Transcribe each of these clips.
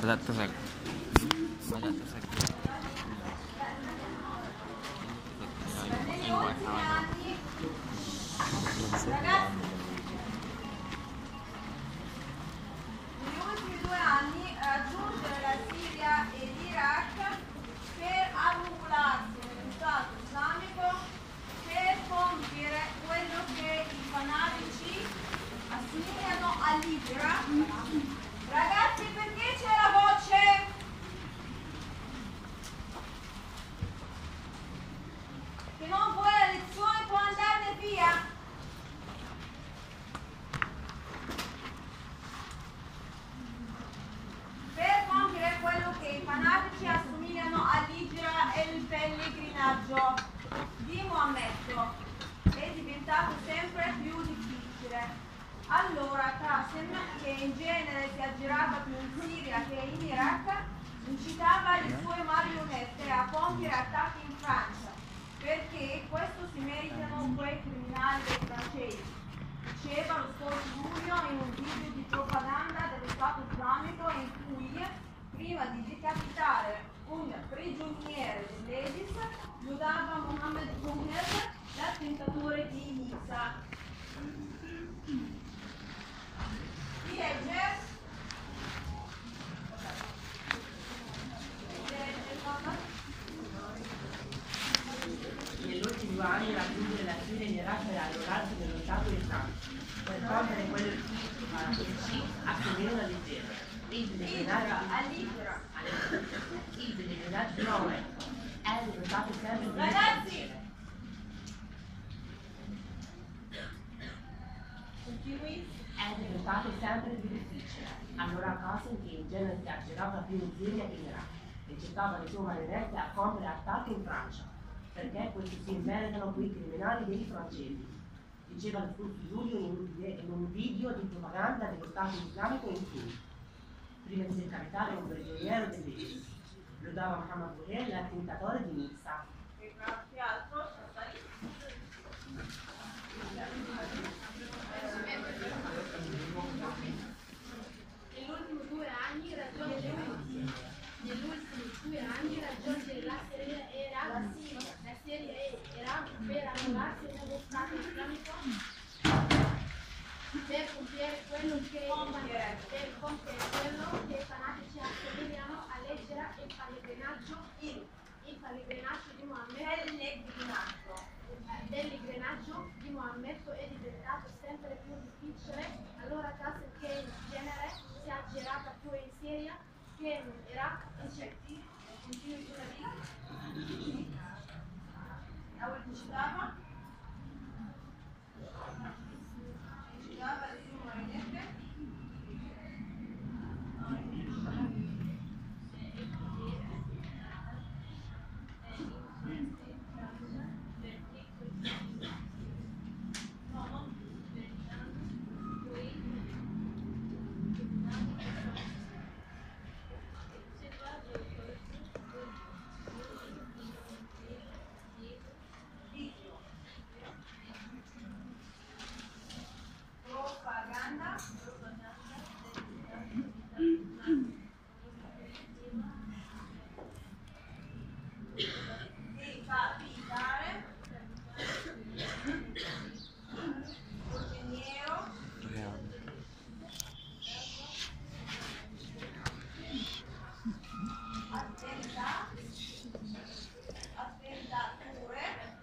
بدأت تسجل بدأت تسجل Negli ultimi due anni raggiungere la Siria e l'Iraq per arruolarsi nello Stato islamico per compiere quello che i fanatici assimilano all'Ibra. Ragazzi perché c'è la voce? Che non vuole la lezione può andarne via. per compiere quello che i fanatici assomigliano all'Igira e il pellegrinaggio di Mohammed è diventato sempre più difficile. Allora Qasim, che in genere si aggirava più in Siria che in Iraq, incitava le sue marionette a compiere attacchi in Francia, perché questo si meritano quei criminali dei francesi diceva lo scorso luglio in un video di propaganda dello Stato islamico in cui, prima di decapitare un prigioniere dell'Edis, lodava Mohammed Buhner, l'attentatore di Nizza. Chi legge? Chi legge, mamma? Negli ultimi due anni raggiungere la Siria e l'Iraq per arruolarsi nello Stato islamico, per compiere quello che i fanatici assomigliano all'Islamo. Il Idra, pellegrinaggio all'Idra. il pellegrinaggio di Maometto è diventato sempre più Ragazzi! difficile. Continui? È diventato sempre più difficile. Allora Qasim, che in genere si aggirava più in Siria che in Iraq, incitava le sue marionette a compiere attacchi in Francia, perché questi si meritano quei criminali dei francesi. Diceva lo scorso luglio in un, vide- in un video di propaganda dello Stato islamico in cui, prima di decapitare un prigioniero dell'ISIS, lo dava Mohammed Bouher, l'attentatore di Nizza. E che altro? Stai? Negli ultimi due anni raggiungere negli ultimi due anni raggiungere la Siria e Iraq la Siria e Iraq per annularsi nello Stato islamico per compiere quello che Compiere. per compiere quello che i fanatici assomigliano a leggere il pellegrinaggio il, il pellegrinaggio di Mohammed Pellegrinaggio. Pellegrinaggio di Mohammed è diventato sempre più difficile, allora caso che in genere si è aggirata più in Siria che in Iraq e certi Continui sulla vita. Ahora ti citava? Citava le sue marionette? Propaganda. Decapitare. Prigioniero. Attenta. Attentature.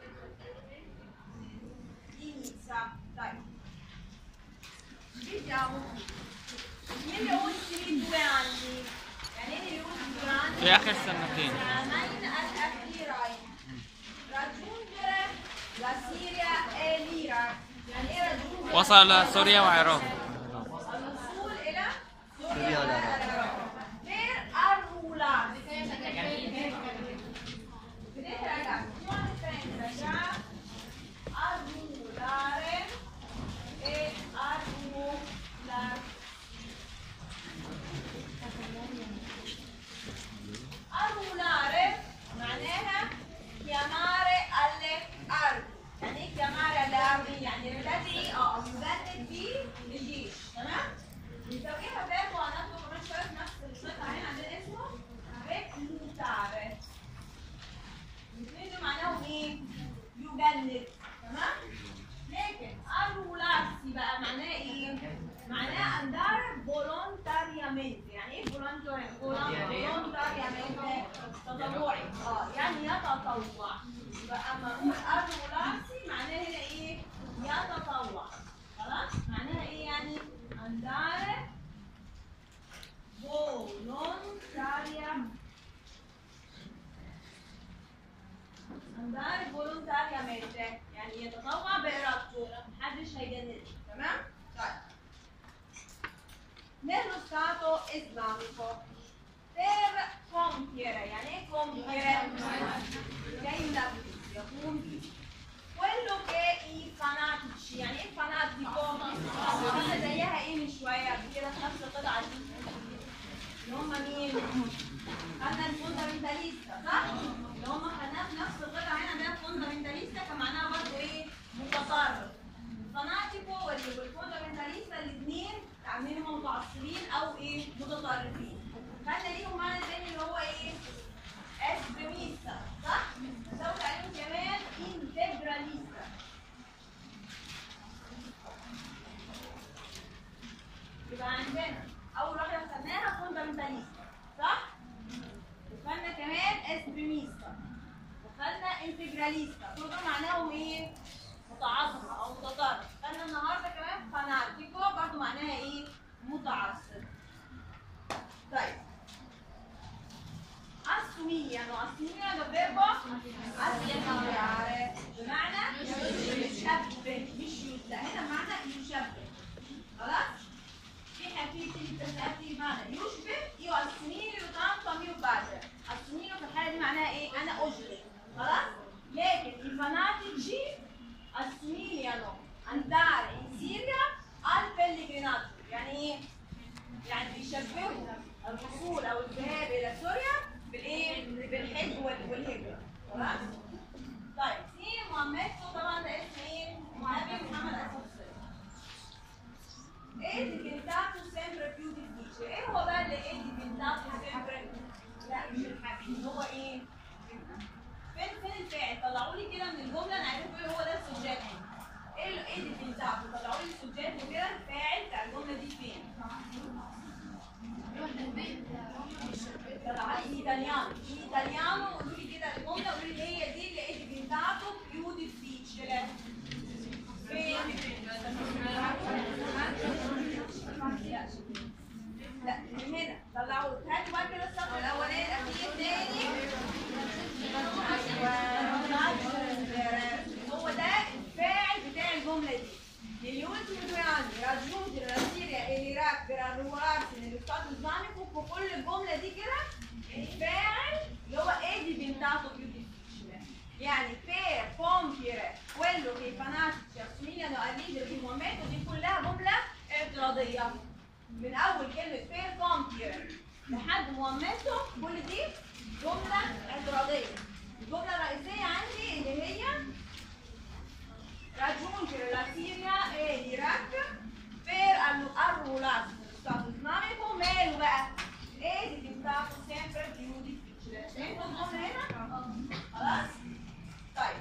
Inizia. Dai. Vediamo. Negli ultimi due anni. يعني negli ultimi due anni. في آخر سنتين Nine al-Akhirai. Raggiungere la Siria e l'Iraq. يعني raggiungere وصل سوريا وعراق الوصول إلى سوريا والعراق. Per arruolarsi. Vedete ragazzi, c'è una differenza tra arruolare e arruolarsi. Arruolare معناها chiamare alle armi يعني ايه chiamare alle armi يعني الذي اه يبلد به الجهاد يتطوع بإرادته محدش هيجننه تمام؟ طيب nello Stato islamico per compiere يعني ايه compiere؟ جاي من الأبجدية يقوم quello che i fanatici يعني ايه fanatico؟ قلنا زيها ايه من شوية قبل كده في نفس القطعة دي اللي هم مين؟ خدنا الفوندامنتاليستا صح؟ اللي هم خدناها في نفس القطعة هنا ده الفوندامنتاليستا كان معناها برضه ايه؟ متطرف الفاناتيكو وال- والفوندامنتاليستا الاثنين عاملين هم متعصبين او ايه؟ متطرفين خدنا ليهم معنى تاني اللي هو ايه؟ اسبريميستا صح؟ زود عليهم كمان انتجراليستا يبقى عندنا اول واحده خدناها فوندامنتاليستا صح؟ وخدنا كمان اسبريميستا وخدنا انتجراليستا كل دول معناهم ايه؟ متعصب او متطرف خدنا النهارده كمان فاناتيكو برضو معناها ايه؟ متعصب طيب assomigliano, assomigliano al verbo assomigliare بمعنى يشبه مش يشبه هنا معنى يشبه خلاص في حكي تيجي تسألتي معنى يشبه io assomiglio tanto a mio padre assomiglio في الحالة دي معناها ايه انا اشبه خلاص لكن i fanatici assomigliano andare in Siria al pellegrinaggio يعني ايه يعني بيشبهوا الوصول او الذهاب الى سوريا بالايه؟ بالحج وال- والهجره خلاص؟ طيب في مهمته طبعا ده اسم ايه؟ النبي محمد اساسي ايه diventato sempre più difficile ايه هو بقى اللي ايه diventato sempre لا مش الحبيب هو ايه؟ فين فين الفاعل؟ طلعوا لي كده من الجمله انا عايزكم ايه هو ده السجاد ايه ال- ايه diventato؟ طلعوا لي السجاد وكده الفاعل بتاع الجمله دي فين؟ in italiano in italiano قولوا لي كده الجمله قولوا لي هي دي اللي è diventato più difficile فين؟ لا من هنا طلعوا هاتوا بقى كده السطر الاولاني الاخير الثاني هو ده الفاعل بتاع الجمله دي Negli ultimi due anni raggiungere la Siria e l'Iraq per arruolarsi nello Stato islamico con كل الجملة دي كده الفاعل اللي هو è diventato più difficile يعني per compiere quello che i fanatici assomigliano al leader di Maometto دي كلها جملة اعتراضية من أول كلمة per compiere لحد Maometto كل دي جملة اعتراضية الجملة الرئيسية عندي اللي هي raggiungere la Siria e l'Iraq per arru- arruolarsi nello Stato islamico, meno بقى è diventato sempre più difficile. فهمتوا الجملة هنا؟ خلاص؟ طيب.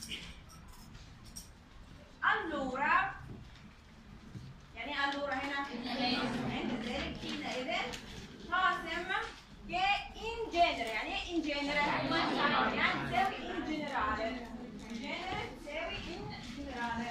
Allora يعني ايه allora هنا؟ عند ذلك حينئذ قاسم che in genere يعني ايه in genere؟ يعني تساوي in generale. In genere تساوي in generale.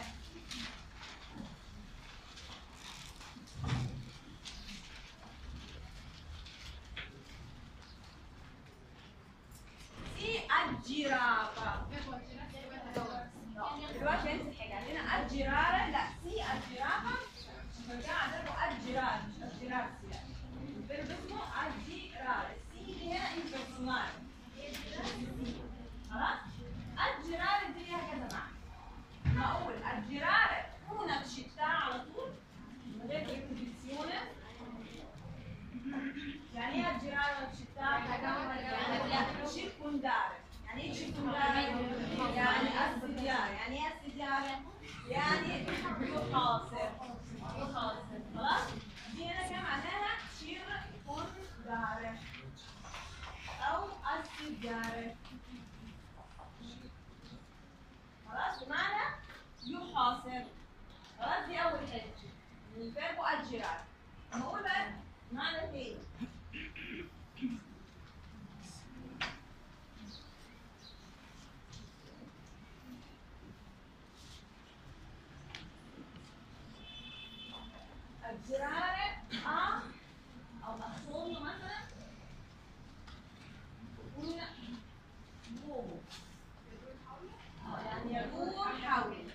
si aggirava no دلوقتي انسى حاجه عندنا aggirare لا si aggirava رجع عندنا aggirare مش aggirarsi لا الفيرب اسمه aggirare si دي هنا impersonale خلاص aggirare دي ليها كذا معنى ما اقول aggirare una città على طول من غير preposizione يعني ايه aggirare una città يعني circondare يعني ايه circondare يعني assediare يعني ايه assediare يعني يحاصر يحاصر خلاص دي هنا كان معناها circondare او assediare خلاص بمعنى يحاصر خلاص دي اول حته من الفيربو aggirare لما اقول بقى معنى تاني aggirare a او مقصود مثلا un uomo اه يعني يدور حوله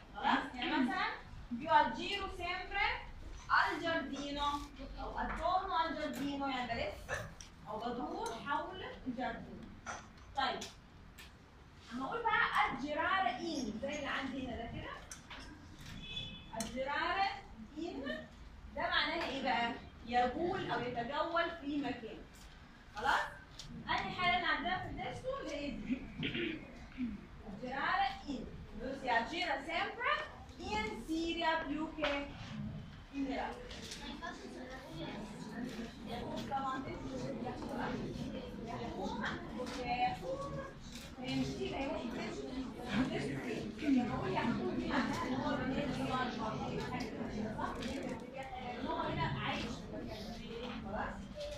هو هنا عايش في المكان ده خلاص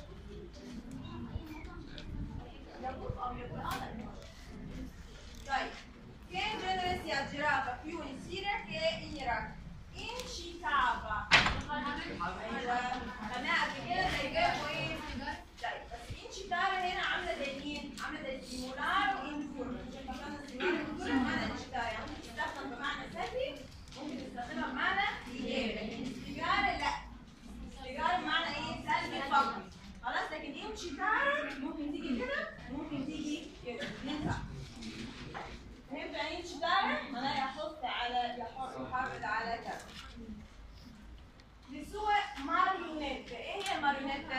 يقول او يقول اه طيب che in genere si aggirava più in Siria che in Iraq incitava ايوه انا قبل كده زي جابوا ايه طيب بس incitare هنا عامله زي مين؟ عامله زي stimolare وindurre فاكرين stimolare وindurre بمعنى incitare يعني ممكن تستخدم بمعنى سلبي ممكن تستخدمها بمعنى ايجابي لكن استجاره لا استجاره بمعنى ايه؟ سلبي فقط خلاص لكن incitare ممكن تيجي كده ممكن تيجي كده ينفع فهمت يعني ايه incitare؟ معناها يحث على يحر- يحرض على كذا le sue marionette ايه هي الماريونيتا؟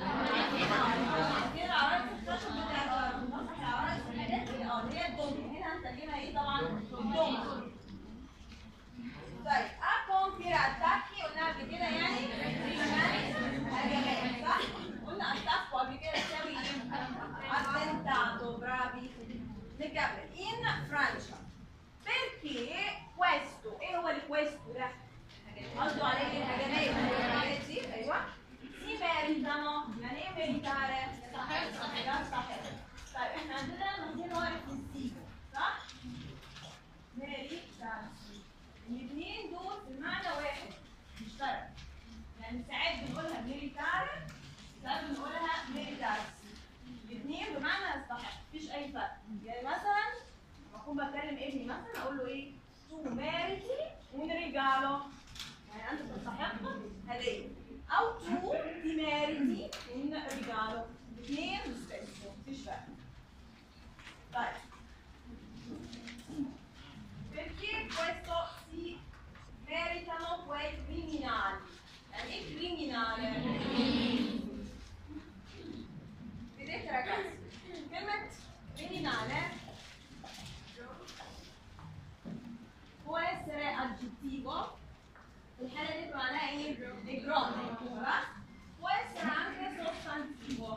كده عرايس الخشب بتاعت عرايس الحاجات اللي اه اللي هي الدومي هنا هنسميها ايه طبعا؟ الدومي طيب ابون كده اتاكي قلنا قبل كده يعني يعني هجمات صح؟ قلنا اتاكو قبل كده تساوي ايه؟ attentato bravi نكمل in Francia perché questo ايه هو الكويستو ده؟ قصده عليه ايه الهجمات الهجمات دي ايوه si meritano يعني ايه ميريتare؟ يستحق طيب احنا عندنا مدينة واقف في السيجا صح؟ ميريتارسي الاثنين دول بمعنى واحد مشترك يعني ساعات بنقولها ميريتاري ساعات بنقولها ميريتارسي الاثنين بمعنى يستحق مفيش اي فرق يعني مثلا لما اكون بكلم ابني مثلا اقول له ايه tu meriti un regalo يعني انت تستحق هديه او tu ti meriti un regalo الاثنين stesso مفيش فرق طيب perché questo si meritano quei criminali يعني ايه criminale vedete ragazzi كلمة criminale può essere aggettivo في الحالة دي معناها ايه؟ إجرام خلاص؟ può essere anche sostantivo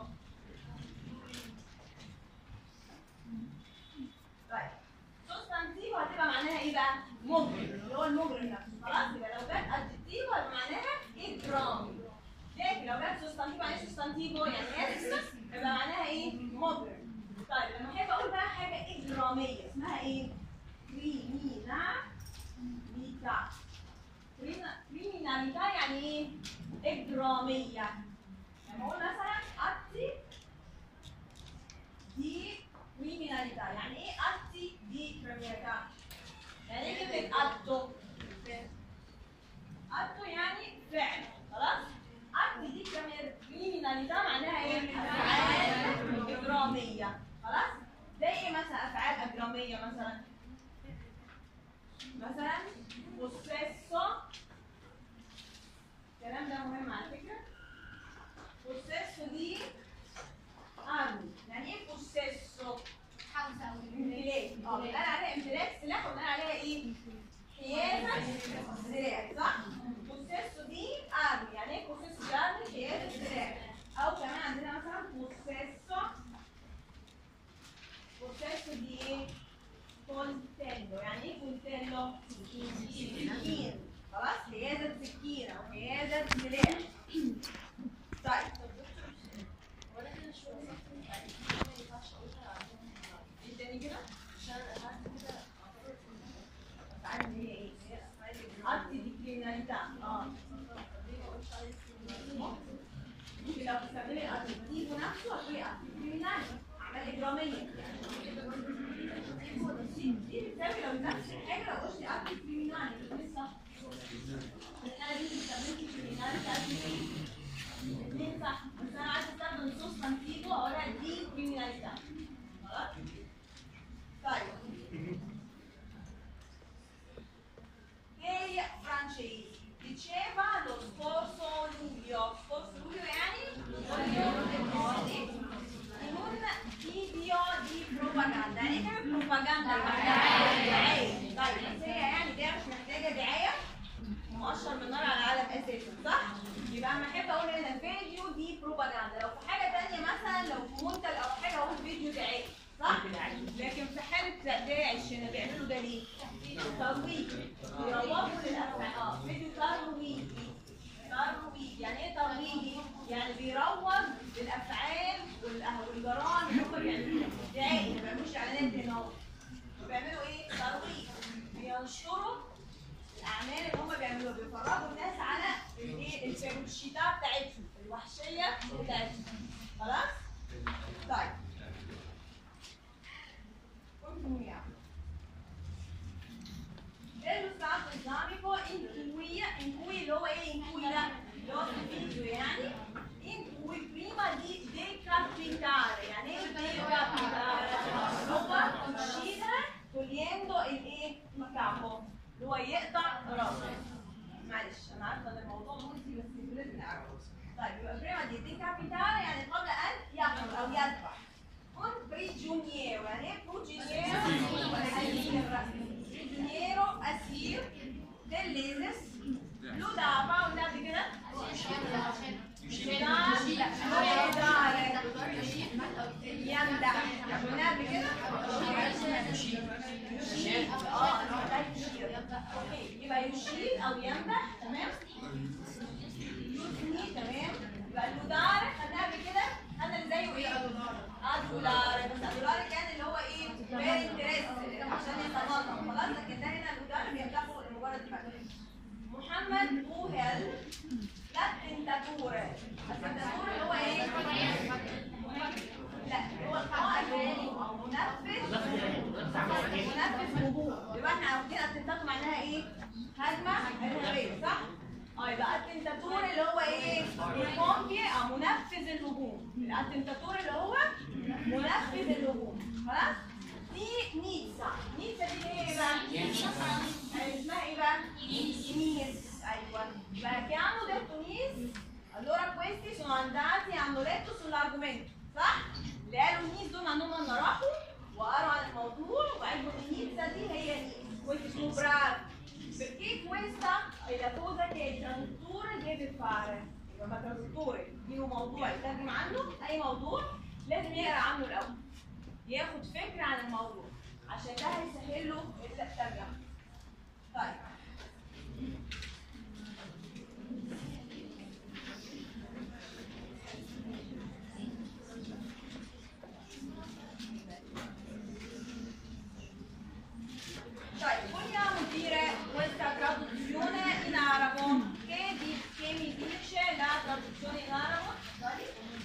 طيب sostantivo هتبقى معناها ايه بقى؟ مجرم اللي هو المجرم نفسه خلاص يبقى لو جت adjective هيبقى معناها إجرام لكن لو جت sostantivo يعني ايه sostantivo يعني اسم يبقى معناها ايه؟ مجرم طيب لما احب اقول بقى حاجة إجرامية اسمها ايه؟ كريميناليتا كريميناليتا يعني ايه؟ إجرامية لما اقول مثلا atti di criminalità يعني ايه atti di criminalità يعني ايه كلمة atto atto يعني فعل خلاص atti di criminalità معناها ايه افعال اجرامية خلاص زي ايه مثلا افعال اجرامية مثلا مثلا possesso الكلام ده مهم على فكرة possesso di armi يعني ايه possesso امتلاك اه بنقال عليها امتلاك سلاح وبنقال عليها ايه حيازة سلاح صح possesso di armi يعني ايه possesso di armi حيازة سلاح او كمان عندنا مثلا possesso possesso di ايه coltello يعني ايه coltello سكين خلاص حيازة سكينة او حيازة سلاح طيب ايه تاني كده؟ تعالي اللي هي ايه؟ atti di criminalità اه ممكن لو تستخدمي الادجكتيف نفسه هتقولي atti criminali اعمال اجراميه دي بتساوي لو نفس الحاجه لو قلتي atti criminali دي صح الحاله دي بتستخدمي criminali atti الاثنين صح بس انا عايزه استخدم sostantivo اقولها دي criminalità خلاص طيب dei francesi diceva lo scorso luglio scorso luglio يعني in un video di propaganda يعني ايه كلمة propaganda دعاية طيب بس هي يعني دي مش محتاجة دعاية مؤشر من نار على العالم اساسا صح؟ يبقى انا احب اقول هنا فيديو دي بروباجندا لو في حاجة تانية مثلا لو في منتج او حاجة اقول فيديو دعاية صح؟ لكن في حالة داعش هنا بيعملوا ده ليه؟ ترويج يروجوا للأفعال اه فيديو ترويجي بيروج للافعال والأه- والجرائم اللي هم بيعملوها دي عادي ما بيعملوش اعلانات هنا اهو بيعملوا ايه؟ ترويج بينشروا الاعمال اللي هم بيعملوها بيفرجوا الناس على الايه الفيروشيتات بتاعتهم الوحشيه بتاعتهم خلاص؟ طيب continuiamo dello Stato islamico in cui, in cui lo è in cui la, lo utilizzo يعني in cui prima di decapitare يعني ايه decapitare هو uccidere togliendo il ايه il capo اللي هو يقطع راسه معلش انا عارفه ان الموضوع مؤذي بس لازم نعرفه طيب يبقى prima di decapitare يعني قبل ان يقتل او يذبح un prigioniero يعني ايه prigioniero اسير prigioniero اسير dell'ISIS lo dava قلنا قبل كده لا لا يمدح قلنا قبل كده يشيل اه ده يشيل اوكي يبقى يشيل او يمدح تمام يثني تمام يبقى اللودار خدناها قبل كده خدنا اللي زيه ايه؟ ادولار بس ادولار كان اللي هو ايه؟ فيري انترست عشان يتنظم خلاص لكن ده هنا اللودار بيمدحه لمجرد المدح محمد بوهل لا تنتاتورة التنتاتورة اللي هو ايه؟ لا هو القائد او منفذ منفذ هجوم يبقى احنا عارفين التنتاتور معناها ايه؟ هجمة ارهابية صح؟ اه يبقى التنتاتور اللي هو ايه؟ الكومبي او منفذ الهجوم التنتاتور اللي هو منفذ الهجوم خلاص؟ دي نيتسا نيتسا دي ايه بقى؟ اسمها ايه بقى؟ Nis, ايوه يبقى che hanno detto Nis allora questi sono andati hanno letto sull'argomento صح؟ اللي قالوا Nis دول عندهم hanno راحوا وقروا عن الموضوع وعرفوا ان Nizza دي هي Nis questi sono bravi perché questa è la cosa che il traduttore deve fare لما الترادكتور يجيله موضوع يترجم عنه اي موضوع لازم يقرا عنه الاول ياخد فكره عن الموضوع عشان ده هيسهل له الترجمه طيب Cioè, vogliamo dire questa traduzione in arabo? Che, di- che mi dice la traduzione in arabo? Dai.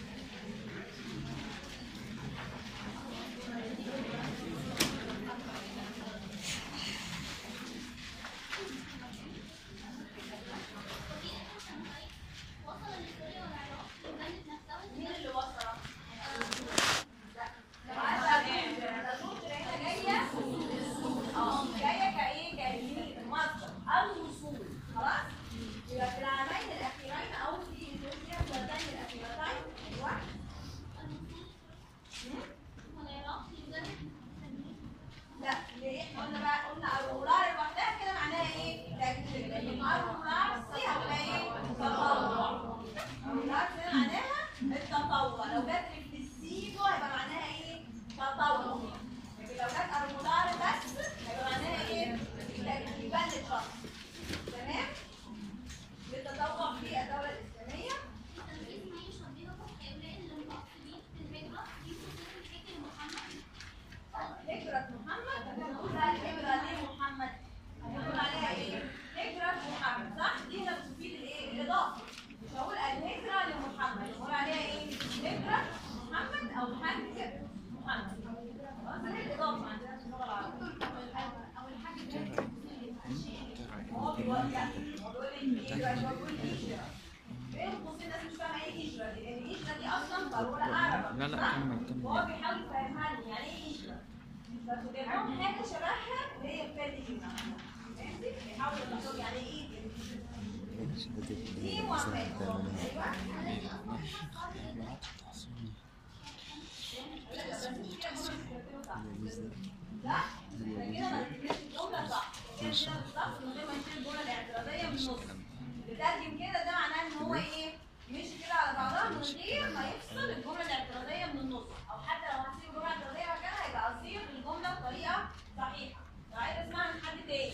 مين اللي وصل؟ عارفة الترجمة هنا جاية اه جايه كايه كايه مصدر او وصول خلاص يبقى في العامين الاخيرين او في اثيوبيا السنتين الاخيرتين ايوه لا ليه قلنا بقى قلنا الرولار لوحدها كده معناها ايه؟ تجديد الرولار سي هتبقى ايه؟ تطوع الرولار كده معناها التطوع لو جت ريفلسيفو هيبقى معناها ايه؟ تطوع لكن لو جت الرولار بس هيبقى معناها ايه؟ يبلد شخص تمام؟ للتطوع في الدولة الإسلامية هجرة محمد هنقول هجرة لمحمد هنقول عليها ايه؟ هجرة محمد صح؟ دي هنا بتفيد الايه؟ الإضافة مش هقول الهجرة لمحمد هقول عليها ايه؟ هجرة محمد أو حج محمد خلاص دي الإضافة عندنا في اللغة العربية هو بيوزع هو بيقول لك هجرة هو بيقول هجرة بين قوسين الناس مش فاهمة ايه هجرة دي لأن الهجرة دي أصلا ضرورة أعرب لا لا صح؟ كمل كمل وهو بيحاول يفهمها لي يعني ايه هجرة بس جايبهم حاجه شبهها اللي هي فادي فهمتي؟ بيحاول يقول يعني ايه دي موافقه ايوه لا كده ما تكتبش الجمله صح كده كده بالظبط من غير ما نشيل الجمله الاعتراضيه من النص اللي كده ده معناه ان هو ايه مشي كده على بعضها من غير ما يفصل الجمله الاعتراضيه من النص او حتى لو هسيب الجمله الاعتراضيه مكانها هيبقى اصيغ الجمله بطريقه صحيحه لو عايز اسمعها من حد تاني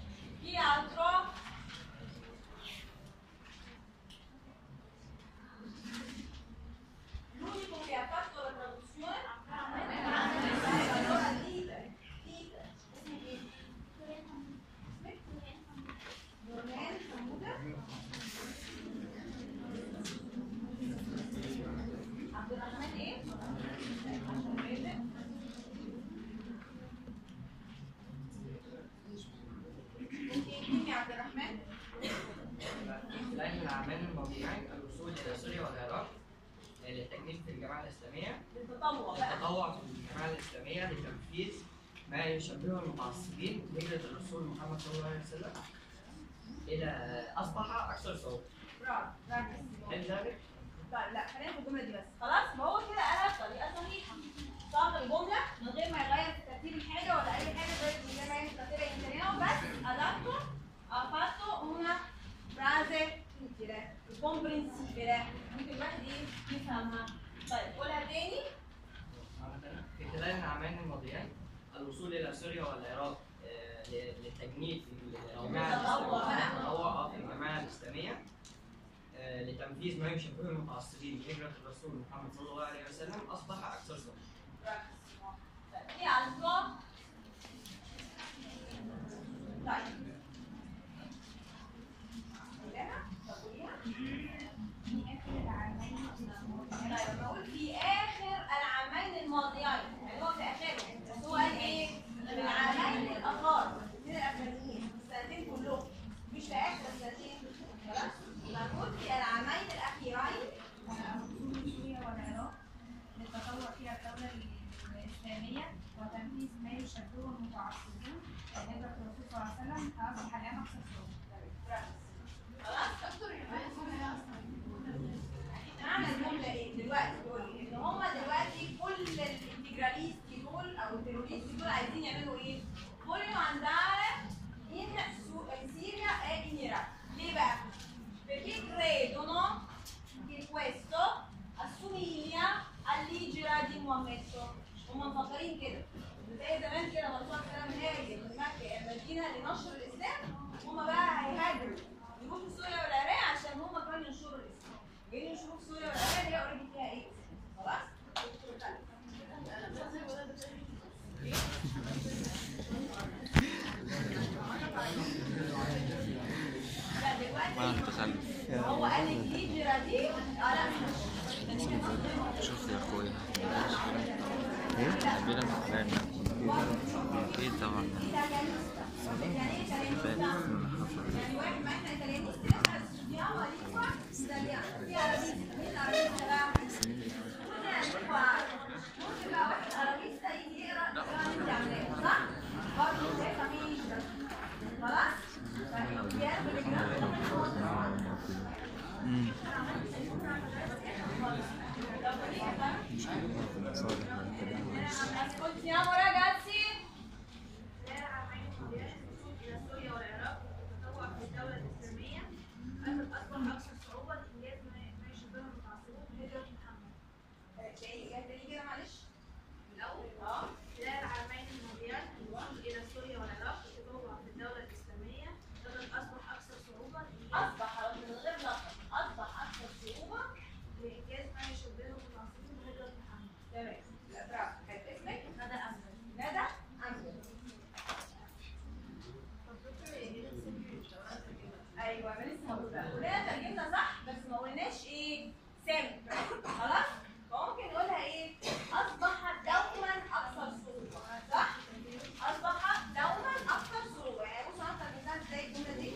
في altro للتجنيد في الجماعه الاسلاميه للتطوع بقى التطوع في الجماعه الاسلاميه لتنفيذ ما يشبه المتعصبين هجره الرسول محمد صلى الله عليه وسلم الى اصبح اكثر صعوبه برافو ركز هل ذلك؟ طيب لا خلينا في الجمله دي بس خلاص ما هو كده قالها بطريقه صحيحه صاغ الجمله من غير ما يغير في ترتيب الحاجه ولا اي حاجه غير من غير ما يغير في ترتيب الانترنت بس adatto ha fatto una frase utile comprensibile ممكن الواحد ايه يفهمها طيب قولها تاني في خلال العامين الماضيين الوصول الى سوريا والعراق آه، ل- للتجنيد في الجماعه التطوع بقى. الاسلاميه التطوع آه، في الجماعه الاسلاميه آه، لتنفيذ ما يشبه المتعصبين هجره الرسول محمد صلى الله عليه وسلم اصبح اكثر صعوبه طيب في altro طيب عندنا تقوليها طيب لما اقول في اخر العامين الماضيين يعني هو في اخرهم بس هو قال ايه؟ في العامين الاخر من الاخرين السنتين كلهم مش في اخر السنتين خلاص؟ يبقى نقول في العامين الاخيرين سوريا والعراق للتطور فيها الدولة الإسلامية وتنفيذ ما يشبهه المتعصبون هجرة الرسول صلى الله عليه وسلم فأصبح الآن أكثر صعوبة. خلاص؟ معنى الجملة ايه دلوقتي دول ان هم دلوقتي كل الانتجراليستي دول او التيروريستي دول عايزين يعملوا ايه؟ vogliono andare in, su, in Siria e in Iraq. Lì beh, perché credono che questo assomiglia all'Igira di Muhammad. هم مفكرين كده زي زمان كده مرفوع كلام هاجر من مكه المدينه لنشر الاسلام هم بقى هيهاجروا يروحوا سوريا والعراق عشان هم كانوا ينشروا الاسلام جايين ينشروا في سوريا والعراق هي اوريدي فيها ايه؟ خلاص؟ لا دلوقتي وانا التخلف هو قال لك الهجرة دي اه لا مش شوف يا اخويا كبيرة فعلا اكيد طبعا يعني ايه فات كلام من حصل يعني واحد ما احنا italianisti احنا studiamo la lingua italiana في عربيستا مين العربيستا بقى؟ قلنا اللغة عربي. ممكن بقى واحد عربيستا يجي يقرا القراءة اللي انت عاملاها صح؟ برضه شايفة مين خلاص؟ فبيعرف الإجراء Ascoltiamo ragazzi. خلال عامين الماضيين الوصول إلى سوريا والعراق والتطوع في الدولة الإسلامية أصبح أكثر صعوبة لإنجاز ما ما يشبهه المتعصبون بهجرة محمد. تاني تاني كده معلش. الأول اه خلال العامين الماضيين الوصول إلى سوريا والعراق والتطوع في الدولة الإسلامية لقد أصبح أكثر صعوبة لإنجاز- اصبح من غير لقب اصبح اكثر صعوبه لإنجاز ما يشبهه المتعصبون بهجرة محمد. تمام لا برافو كانت اسمك هذا أمر. ندى امجد ايوه انا لسه هقول بقى كلنا ترجمنا صح بس ما قلناش ايه سامي خلاص فممكن نقولها ايه اصبح دوما اكثر صعوبه صح اصبح دوما اكثر صعوبه يعني بصوا انا ترجمتها ازاي الجمله دي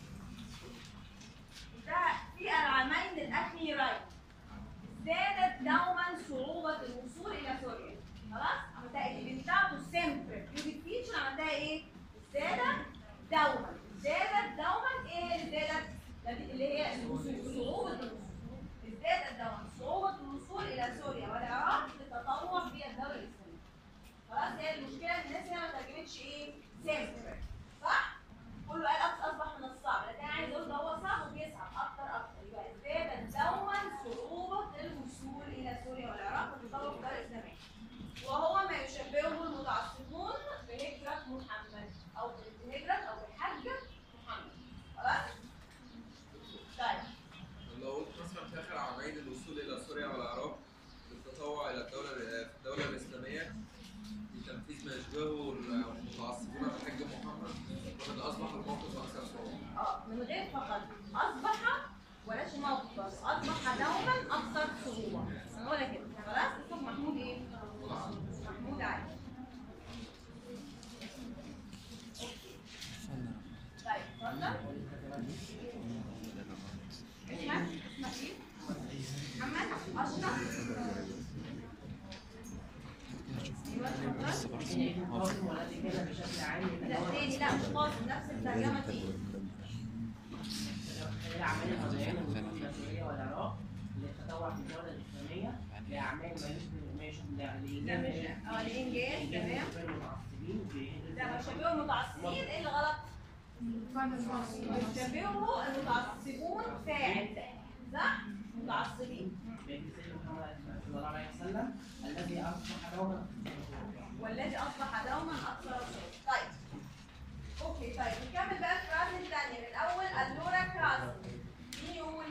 ده في العامين الاخيرين زادت دوما صعوبة الوصول إلى سوريا خلاص عملتها ايفنتاتو سيمبر più difficile عملتها إيه؟ زادت دوما زادت دوما إيه اللي زادت؟ اللي هي الوصول صعوبة الوصول ازدادت دوما صعوبة الوصول إلى سوريا والعراق للتطوع في الدولة الإسلامية خلاص هي المشكلة إن الناس هنا ما ترجمتش إيه؟ سيمبر صح؟ كله قال أص- أصبح من الصعب لكن أنا عايز أقول ده هو صعب وبيصعب أكتر أكتر يبقى ازدادت دوما صعوبة الوصول إلى سوريا والعراق والتطور في الدولة الإسلامية وهو ما يشبهه المتعصبون بهجرة محمد أو بهجرة أو بحجة محمد خلاص؟ طيب لو قلت مثلا في اخر عامين الوصول الى سوريا والعراق للتطوع الى الدوله في الدوله الاسلاميه لتنفيذ ما يشبهه المتعصبون بحج محمد وقد اصبح الموقف اكثر صعوبه. اه من غير فقط اصبح ولاش موقف بس اصبح دوما اكثر صعوبه نقولها كده خلاص اسمه محمود ايه؟ محمود علي طيب اتفضل اسمك اسمك ايه؟ محمد اشرف القاسم والذي كان بشكل عام لا يتداول تاني لا مش قاسم نفس الترجمة دي خلال أعمال الأولياء المسؤولية سوريا والعراق للتطوع في الدولة الإسلامية لأعمال ما يشبه ما يشبه ده الإنجاز مش اه الانجاز تمام المتعصبين في ده بشبهه المتعصبين ايه اللي غلط؟ بشبهه المتعصبون فاعل صح؟ متعصبين بيت سيدنا محمد صلى الله عليه وسلم الذي أصبح دوما والذي اصبح دوما اكثر شيء طيب اوكي طيب نكمل بقى الفراز الثانيه من الاول اللورا كراس مين يقول؟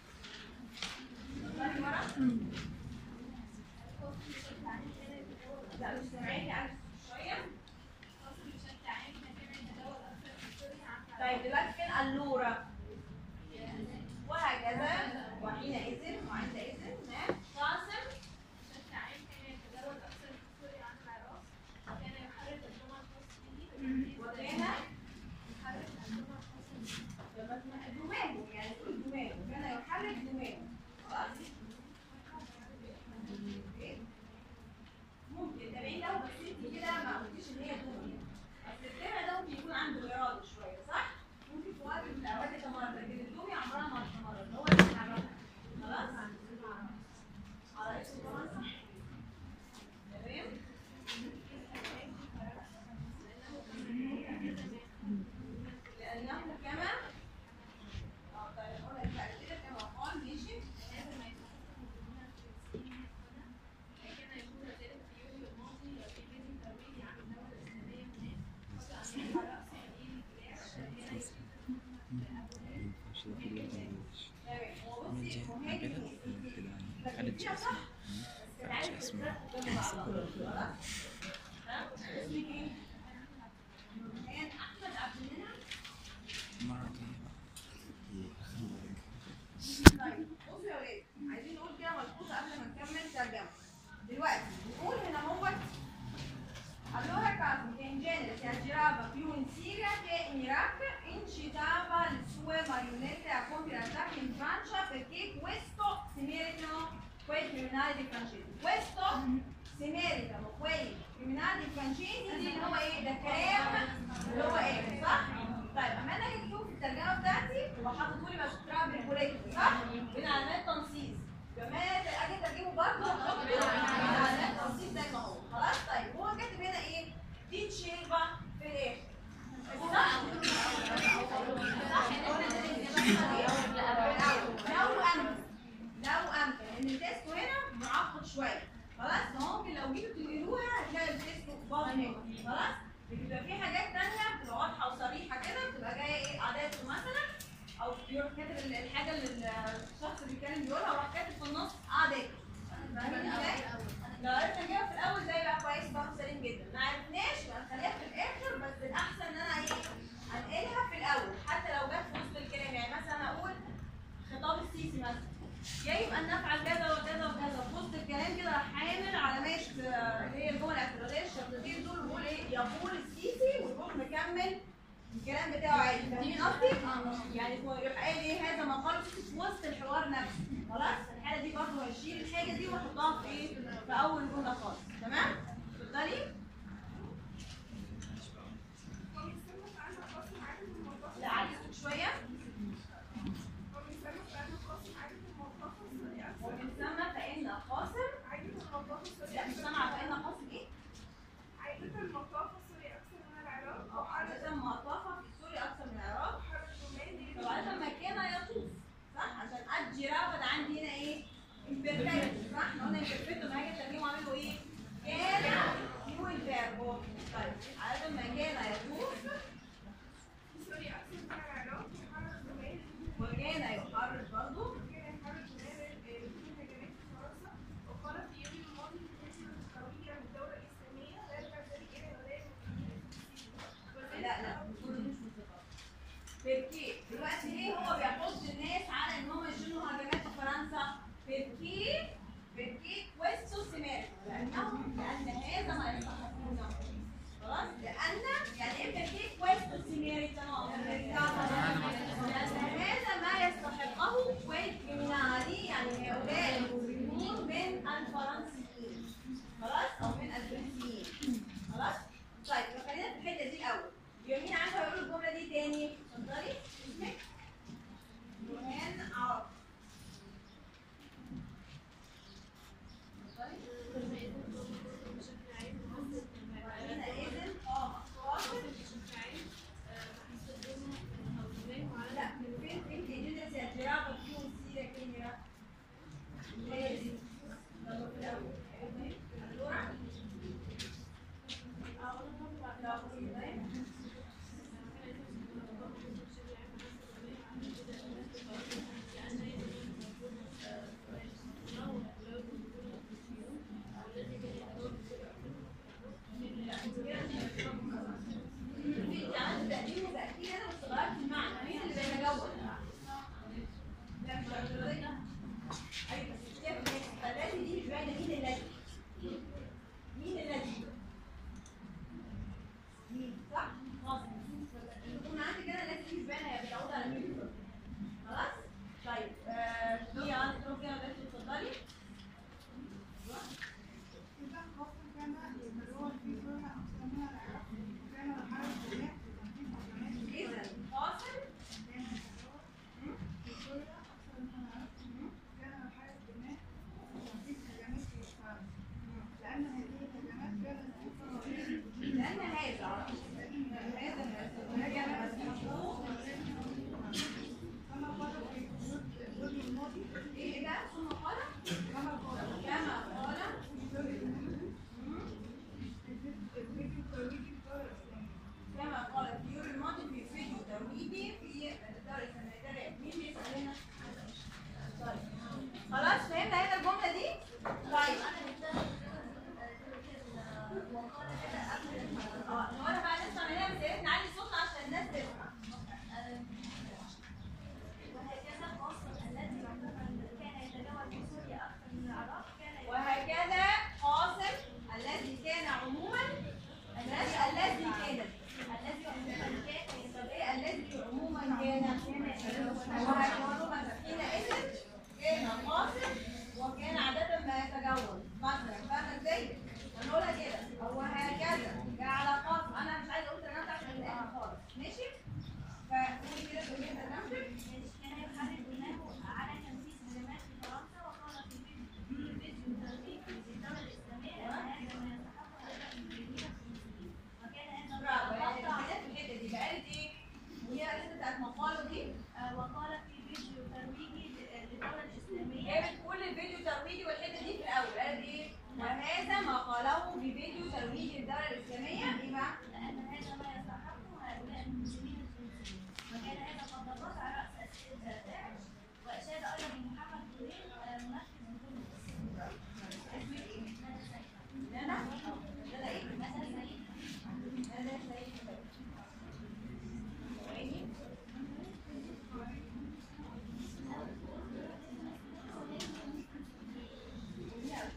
طيب ورا لا مش سامعيني عارف شويه طيب دلوقتي فين اللورا؟ وهكذا وحينئذ وعندئذ ماشي قاسم وكان دماغه يعني تقول دماغه كان يحرك دماغه خلاص ممكن تابعين لو بس انت كده ما قلتيش ان هي دماغ اصل الدماغ ده ممكن يكون عنده اراده شويه صح؟ ممكن في وقت من الاوقات يتمرد لكن الدمية عمرها ما تتمرد هو اللي بيتحركها خلاص؟ على اسم طبعا صح تمام؟ لأنه كما اه طيب أقول لك بعد كده كما قال ماشي تمام هو بصي مهم خالد جاسم خالد جاسم احمد عبد المنعم مرة طيب بصوا يا ولاد عايزين نقول كده ملحوظه قبل ما نكمل ترجمه dell'Ouest. نقول هنا هو allora caso che in genere si aggirava più in Siria che in Iraq incitava le sue marionette a compiere attacchi in Francia perché questo si meritano quei criminali dei francesi questo si meritano quei criminali dei francesi اللي هو ايه ده كلام اللي هو ايه صح؟ طيب اما انا جيت اشوف الترجمه بتاعتي هو حاطط لي مشروع بالبوليتي صح؟ بين علامات تنصيص كمان اجي اترجمه برضه احط بين علامات تنصيص زي ما هو خلاص طيب هو كاتب هنا ايه؟ دي تشيربا في الاخر صح؟ لو امكن لو امكن ان التيست هنا معقد شويه خلاص ممكن لو جيتوا تنقلوها هتلاقي التيست باظ هنا خلاص بتبقى في حاجات تانية بتبقى واضحة وصريحة كده بتبقى جاية ايه أعداد مثلا أو بيروح كاتب ال- الحاجة اللي الشخص اللي بيتكلم بيقولها وراح كاتب في النص أعداد فاهمين ازاي؟ لو عرفنا نجيبها في الأول ده يبقى كويس برضه سليم جدا ما عرفناش يبقى نخليها في الآخر بس الأحسن إن أنا ايه أنقلها في الأول حتى لو جت في وسط الكلام يعني مثلا أقول خطاب السيسي مثلا يا يبقى ان نفعل كذا وكذا وكذا في وسط الكلام كده راح حامل علامات آه، اللي هي الجمل الاعتراضيه الشرطتين دول ويقول ايه يقول السيسي ويروح مكمل الكلام بتاعه عادي فاهمين قصدي؟ يعني هو يروح قايل ايه هذا ما قاله السيسي في وسط الحوار نفسه خلاص في الحاله دي برضه هشيل الحاجه دي واحطها في ايه؟ في اول جمله خالص تمام؟ اتفضلي لا عايز شويه وبنسمى فإن قاسم لا مش سامعة فإن قاسم ايه؟ أو عادة مطافة في سوريا أكثر من العراق طب عادة ما كان يطوف صح؟ عشان الجرافة ده عندي هنا ايه؟ imperfect صح؟ احنا قلنا imperfect لما هاجي اترجمه اعمله ايه؟ كان يو الفيربو طيب عادة ما كان يطوف وكان يحرك برضه لا لا دول مش منطقة بيركي دلوقتي ليه هو بيحط الناس على ان هم يشيلوا هجمات في فرنسا بيركي بيركي كويستو سيمير لانهم لان هذا ما يستحقونه خلاص لان يعني ايه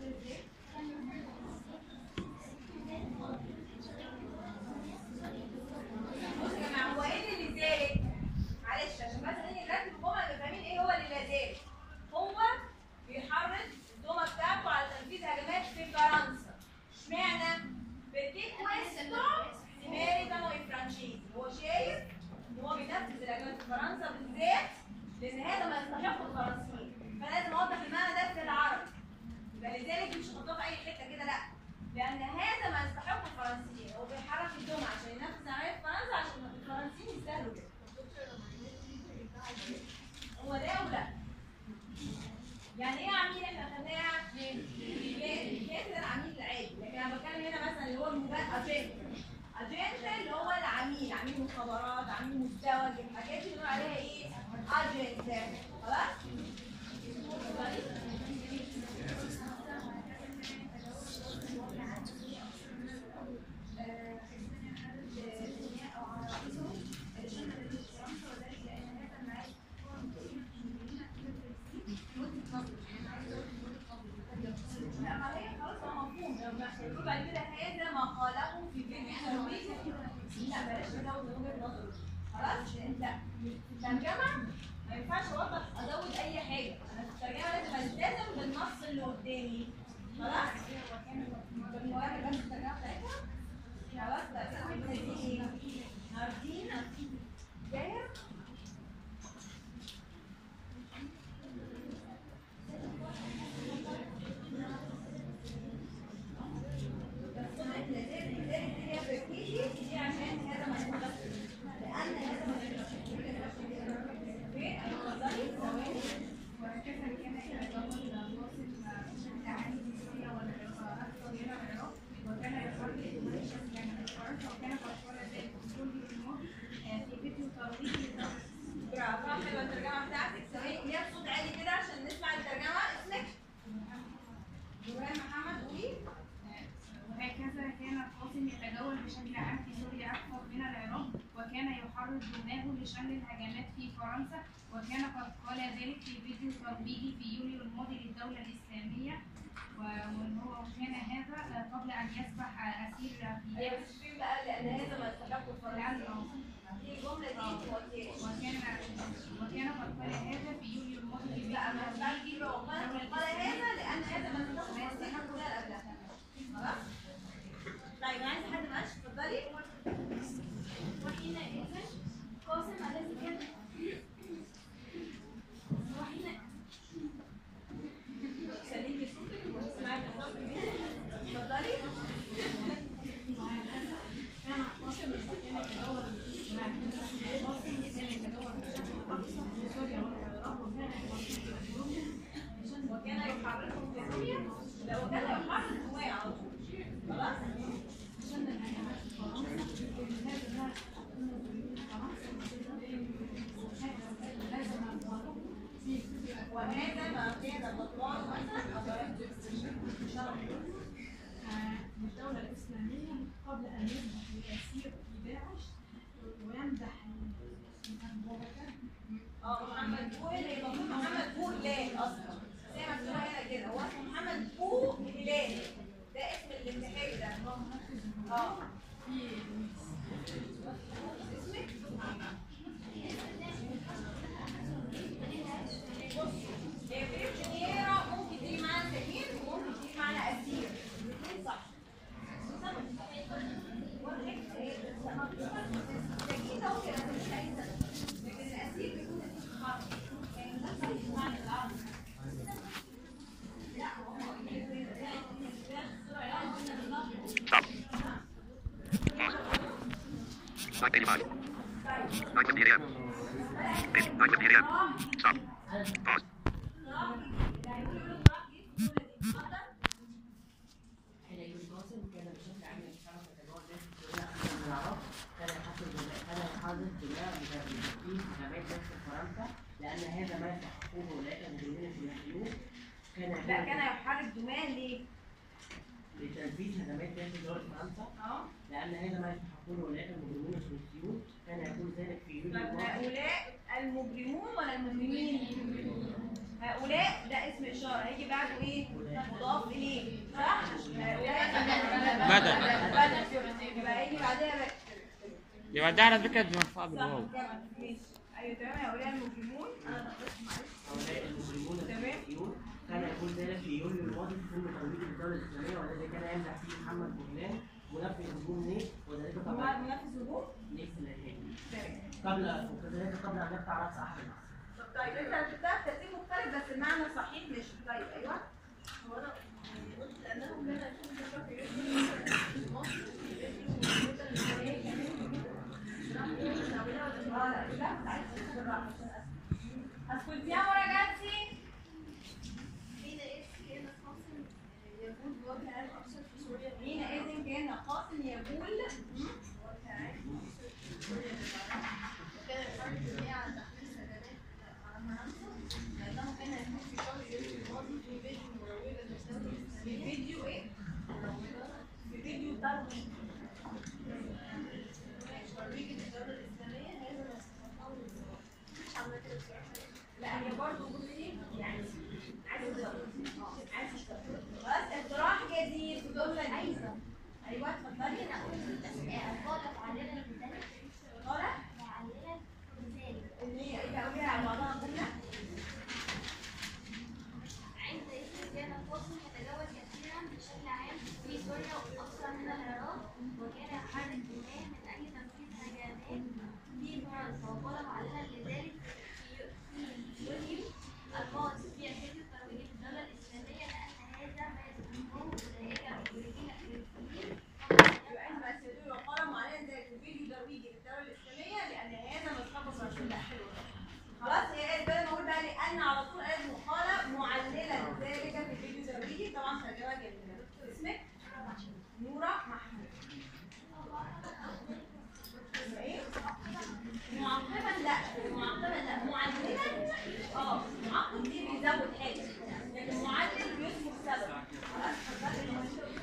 بصوا يا جماعه هو ايه اللي زاد؟ معلش عشان بس نيجي نركز الجمله اللي فاهمين ايه هو اللي لا زال هو بيحرض الدومه بتاعته على تنفيذ هجمات في فرنسا اشمعنى؟ perché questo si meritano i francesi هو شايف ان هو بينفذ الهجمات في فرنسا بالذات لان هذا ما يستحقه الفرنسيين فلازم اوضح المعنى ده في العربي يبقى لذلك مش هحطها في اي حته كده لا لان هذا ما يستحقه الفرنسيين هو بيحرك الدومه عشان ينفذ عمليه في فرنسا عشان الفرنسيين يستاهلوا كده هو ده ولا يعني ايه عميل احنا خدناها الكاتب ده العميل العادي لكن انا بتكلم هنا مثلا اللي هو المبادئ اجنده اجنده اللي هو العميل عميل مخابرات عميل مزدوج الحاجات دي بنقول عليها ايه اجنده خلاص لا ما هي خلاص هو مفهوم يقول بعد كده هذا ما قاله في فيديو ترويج لا بلاش نزود وجهه نظر خلاص انت في الترجمه ما ينفعش اوضح ازود اي حاجه انا في الترجمه لازم التزم بالنص اللي قدامي خلاص بالمواجهه بس الترجمه بتاعتها خلاص لا كده ايه عارفين جايه بس انا لازم لذلك هي بتيجي دي عشان هذا ما ينفعش لان هذا ما ينفعش اوكي انا اتفضلي ثواني وهكذا كان يتداول الواصل التعالي الجنسية والإقامات الصغيرة في العراق وكان يحرك المنشأ يعني فرنسا وكان قد قال ذلك في كل الماضي في فيديو ترويجي للدولة. برافو حلوه الترجمه بتاعتك ثواني ليها صوت عالي كده عشان نسمع الترجمه اسمك نوران محمد قولي وهكذا كان القاسم يتجول بشكل عام في سوريا أكثر من العراق وكان يحرض دماغه لشن الهجمات في فرنسا وكان قد قال ذلك في فيديو ترويجي في يوليو الماضي للدولة الإسلامية و- وهو كان هذا قبل أن يسبح أسير في ايوه مش فين بقى لان هذا ما يستحق الفرنسي دي الجمله دي ما قلتهاش وكان وكان قد قال هذا في يوليو الماضي لا ما للدولة ينفعش تجيب قال قال هذا لان هذا ما يستحق الفرنسي ولا قبلها خلاص طيب انا عايزه حد معلش اتفضلي وحينئذ قاسم الذي كان وحين خليكي صوتك واسمعي بالظبط اتفضلي كان قاسم كان يتجول مع قاسم كان يتجول بشكل أكثر في سوريا والعراق وكان يحرك وكان يحركهم في سوريا لا وكان يحرك جواه على طول خلاص شن الهجمات في فرنسا هذا وهذا ما كان الأطوار مثلا الدولة الإسلامية قبل أن يذبح لأسير في داعش ويمدح المباركات اه محمد بو هنا يبقى المفروض محمد بو هلال اصلا زي ما مكتوب هنا كده هو اسمه محمد بو هلال ده اسم الانتحاري ده اه اسمك هي بريتشنيرا ممكن تيجي معانا سفير وممكن تيجي معانا اسير الاثنين صح لكن الاسير بيكون اسير حرب يعني ده معنى العربي لا هو Slide 85. Slide 50 again. Page, slide 50 again. Stop. Pause. حين القاسم كان بشكل عام يتحرك تجول داخل سوريا أكثر من العراق كان يحصل كان يحرض دماء بتنفيذ هجمات داخل فرنسا لأن هذا ما يستحقه أولئك المجرمين الفلسطينيون كان لا يكون كان يحارب دماء ليه؟ لتنفيذ هجمات داخل دولة فرنسا اه لأن هذا ما يستحقون أولئك المجرمين الفلسطينيون كان يكون ذلك في يوليو طب الماضي هؤلاء المجرمون ولا المجرمين؟ هؤلاء ده اسم إشارة هيجي بعده إيه؟ مضاف إليه يبقى ده على فكره دي مرفوعه صح بالواو جدع ماشي ايوه تمام يا اولياء المجرمون انا لخبطت معلش هؤلاء المسلمون المسيحيون كان يقول ذلك في يوليو الماضي في فيلم توليد الدولة الإسلامية والذي كان يمنع فيه محمد بغلان منفذ هجوم نيف وذلك هو طبعا منافس هجوم نيف الإرهابي تمام قبل وكذلك قبل أن يقطع رأس أحد الناس طب طيب انت كتبتها بترتيب مختلف بس المعنى صحيح مش طيب ايوه هو انا قلت لانهم كان يكون ذكر في اسم مصر الدولة الإسلامية كانت اه لا لا عايز بالراحه عشان اسكت اسكتيamo ragazzi حين كان قاسم يقول بوجه عام أكثر في سوريا حينئذ كان قاسم يقول وكان يحرك الجميع على تحميل سكنات على فرنسا لأنه كان يكون في شهر يوليو الماضي في فيديو مروجة للدولة الإسلامية فيديو ايه؟ في فيديو ترجمه مروجة الدولة الإسلامية هذا ما استطاعه مش عاملة كده بصراحة لا هي برضه بصي يعني عايزه تزود. اه عايزه تزود. خلاص اقتراح جديد في الجمله دي عايزة ايوه اتفضلي أنا أقول الأسئلة غلط علينا المثال غلط علينا مثال ان هي ايه بقى قوليها على بعضها جمله عند اسم كان القاسم يتجاوز كثيرا بشكل عام في سوريا وأكثر من العراق وكان يحرك دماء من أجل تنفيذ هجمات في فرنسا وطلب علينا لذلك في في يوليو الماضي في الفيديو الترويجي الدولة الإسلامية لأن هذا ما يسمونه أولئك المخرجين الفلسطينيين يبقى انت بس يدور قلم عليها زي في فيديو ترويجي للدوله الاسلاميه لان هذا مصحف الرسول لا حلو خلاص هي قالت بدل ما اقول بقى لان على طول قالت مقاله معلله ذلك في فيديو ترويجي طبعا ترجمه جميله دكتور اسمك نوره محمود اسمها ايه؟ معقبا لا معقبا لا معللا اه معقب دي بيزود حاجه لكن معلل بيذكر سبب خلاص اتفضلي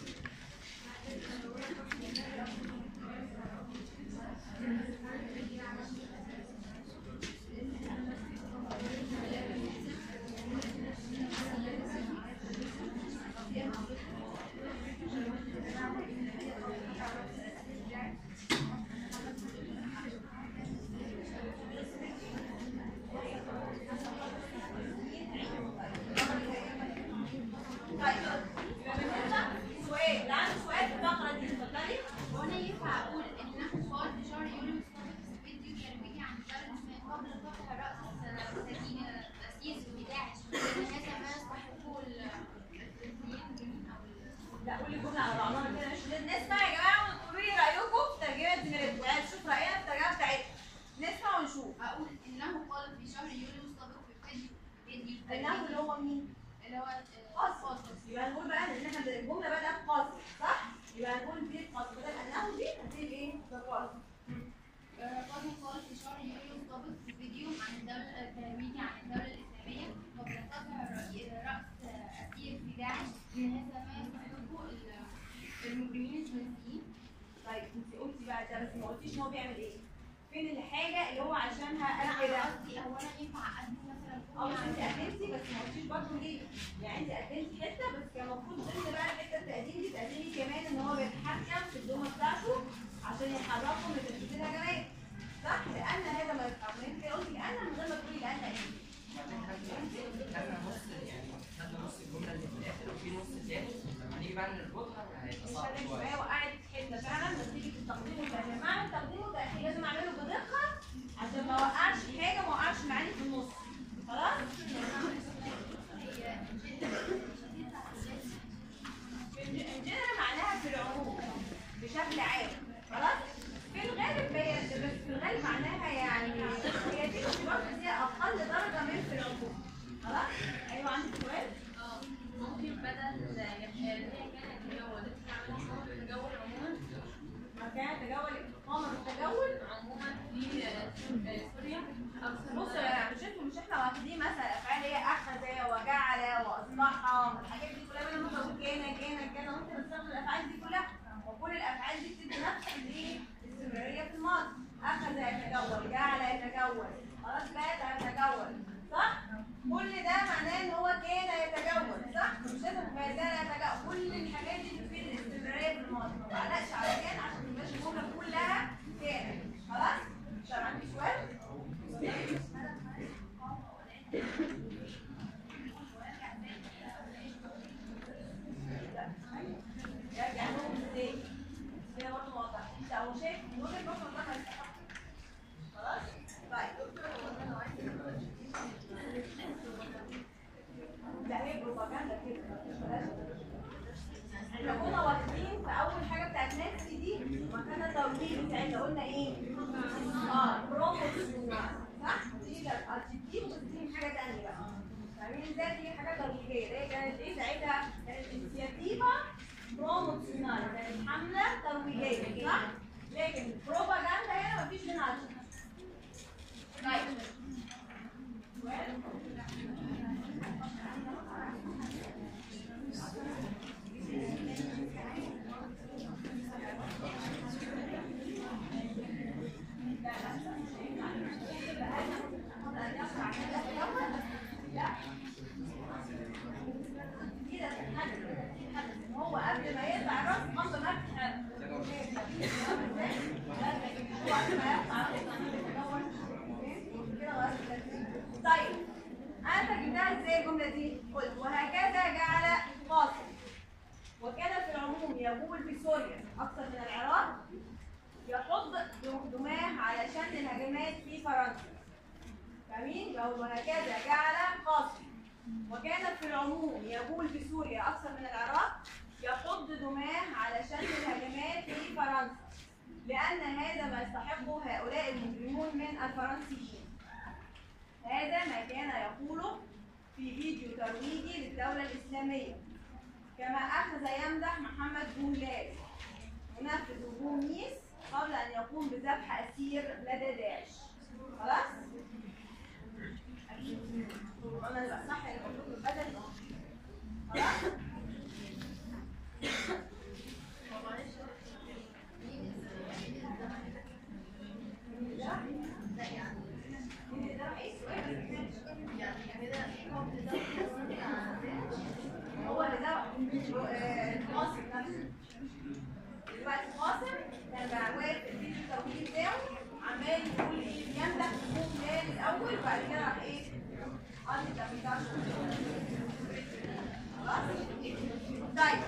طيب يبقى بالنسبه سؤال اللي عنده سؤال في الفقره دي اتفضلي هو انا ينفع اقول ان نحن قال في شهر يوليو مستضيف فيديو ترويجي عن الدولة الإسلامية قبل قطع رأس سكين تأسيس داعش لأن هذا ما يستحقه الفلسطينيين جميعا أو ال- لا قولي الجمله على بعضها كده مش نسمع يا جماعه وتقولوا لي رايكم في ترجمه زميلتكم يعني نشوف راينا في الترجمه بتاعتنا نسمع ونشوف أقول إنه قال في شهر يوليو مستضيف فيديو فيديو انه اللي ترويجي هو مين؟ اللي هو قاصر يبقى نقول بقى ان احنا الجمله بدات قاصر صح؟ يبقى نقول دي قاصر بدل انه دي هتيجي ايه؟ ده قاصر قال قال في شهر يوليو مستضيف فيديو عن الدولة ترويجي عن الدولة الإسلامية قبل قطع رأي- رأس أسير في داعش لأن هذا ما يستحقه ال- المجرمين الفلسطينيين طيب انت قلتي بقى ده بس ما قلتيش ان هو بيعمل ايه؟ فين الحاجه اللي هو عشانها انا قال كده؟ قصدي اولا ينفع اقدم مثلا اه بس انت قدمتي بس ما قلتيش برضه ليه؟ يعني انت قدمتي حته بس كان المفروض ضمن بقى الحته التقديم دي تقدمي كمان ان هو بيتحكم في الدومه بتاعته عشان يحركوا من تنفيذ الهجمات صح؟ لان هذا ما يفهم انت قلتي لان من غير ما تقولي لان ايه؟ خدنا نص يعني خدنا نص الجمله اللي في الاخر وفي نص تاني لما نيجي بقى نربطها هيبقى صعب مش شويه شويه وقعت حته فعلا بس تيجي في التقديم والتاخير معنى التقديم والتاخير لازم اعمله بدقه عشان ما اوقعش حاجه ما اوقعش معاني في النص خلاص؟ الجنرال معناها في العموم بشكل عام خلاص؟ في الغالب هي بس في الغالب معناها يعني هي دي برضه دي اقل درجه من في العموم خلاص؟ ايوه عندك سؤال؟ اه ممكن بدل هي كانت تجولت عملت تجول عموما مكان تجول الاقامه بالتجول عموما في سوريا او بصوا يا جماعه مش انتوا مش احنا واخدين مثلا افعال هي اخذ وجعل واصبح الحاجات دي كلها بدل ما نقول كان كان كان ممكن نستخدم الافعال دي كلها وكل الافعال دي بتدي نفس الايه الاستمراريه في الماضي اخذ يتجول جعل يتجول خلاص بات يتجول صح كل ده معناه ان هو كان يتجول صح مش لازم ما زال يتجول كل الحاجات دي بتفيد الاستمراريه في الماضي ما بعلقش على كان عشان ما تبقاش الجمله كلها كان قلنا ايه؟ اه بروموشنال صح؟ دي ده الادجكتيف بس دي من حاجه ثانيه بقى فاهمين ازاي دي حاجه ترويجيه هي كانت ايه ساعتها؟ كانت انسياتيفا بروموشنال كانت حمله ترويجيه صح؟ لكن بروباجندا هنا مفيش منها adjective. طيب سؤال؟ هو قبل ما يطلع الراس منظر نفسه طيب انا جبتها ازاي الجمله دي؟ قلت وهكذا جعل فاصل وكان في العموم يقول في سوريا اكثر من العراق يحض دماه علشان الهجمات في فرنسا فاهمين؟ يقول وهكذا جعل قاسم وكان في العموم يقول في سوريا اكثر من العراق يحض دماه علشان الهجمات في فرنسا لان هذا ما يستحقه هؤلاء المجرمون من الفرنسيين هذا ما كان يقوله في فيديو ترويجي للدوله الاسلاميه كما اخذ يمدح محمد بوهلال منفذ بوميس قبل ان يقوم بذبح اسير لدى داعش خلاص انا اللي بقى صح اللي بقوله البدني خلاص هو اللي ده آه، قاسم نفسه دلوقتي قاسم كان بقى واقف في الفيديو التوكيل بتاعه عمال يقول ايه يمدح نجوم نادي الاول وبعد كده راح ايه قال لي ده بتاع خلاص طيب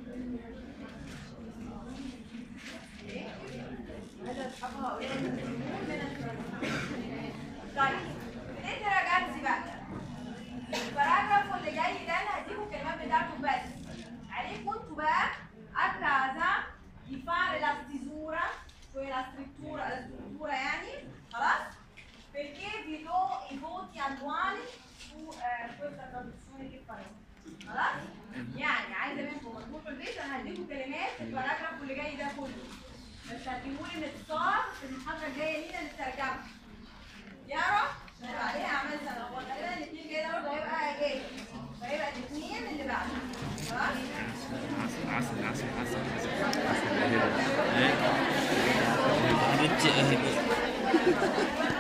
إيه؟ هذا اصحاب هؤلاء المجرمون من الفرنسيين. طيب بديت راجعتي بقى الباراجراف اللي جاي ده انا هديكم الكلمات بتاعته بس عليكم انتوا بقى a casa di fare la stesura cioè la scrittura la struttura يعني خلاص perché vi do i voti annuali su eh, questa traduzione che faremo خلاص يعني عايزه منكم لما تروحوا البيت انا هديكم كلمات في الباراجراف اللي جاي ده كله بس هتجيبوا لي الاتصال في المحاضره الجايه لينا للترجمه يارا هيبقى عليها اعمال سنه هو غالبا الاثنين جاي ده برضه هيبقى جاي فهيبقى الاثنين اللي بعده خلاص عسل عسل عسل عسل ايه هبت هبت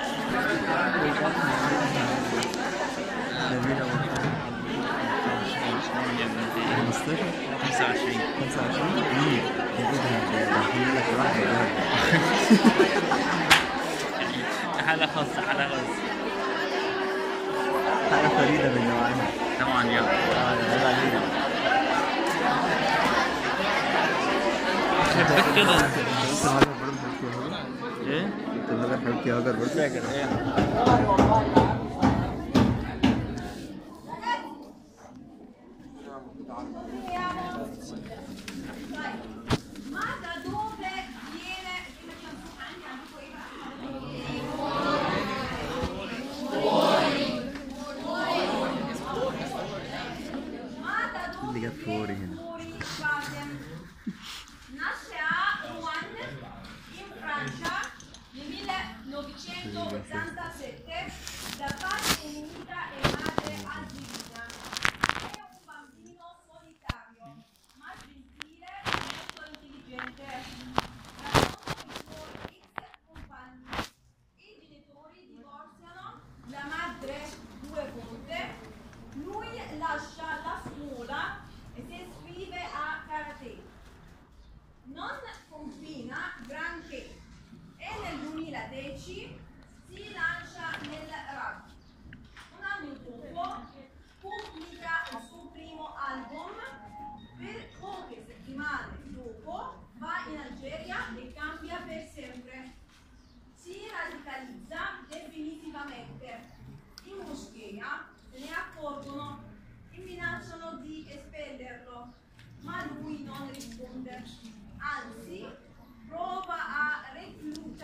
خمستاشر 25 خمسة وعشرين مين؟ يا ايه ده ده هحل لك واحدة حالة خاصة حالة خاصة حاجة فريدة من نوعها طبعا يلا اه ده عيب علينا خفت كده انت هاجر برضه حبيبتي يا هاجر ايه انت هاجر حبيبتي يا هاجر برضه فاكر ايه Ma da dove viene come canzone anche a voi Ma da dove اللي جاب فوري viene هنا. fuori Quasem? Nasce a Rouen in Francia nel 1987 da padre nemica e madre algerina. È un bambino solitario, ma gentile e molto intelligente. Racconta i suoi ex compagni. I genitori divorziano, la madre due volte. Lui lascia la scuola e si iscrive a karate. Non confina granché e nel 2010 si lancia nel rugby. Un anno dopo pubblica il suo primo album, per poche settimane dopo va in Algeria e cambia per sempre. Si radicalizza definitivamente. In moschea se ne accorgono e minacciano di espellerlo, ma lui non risponde. Anzi, prova a reclutare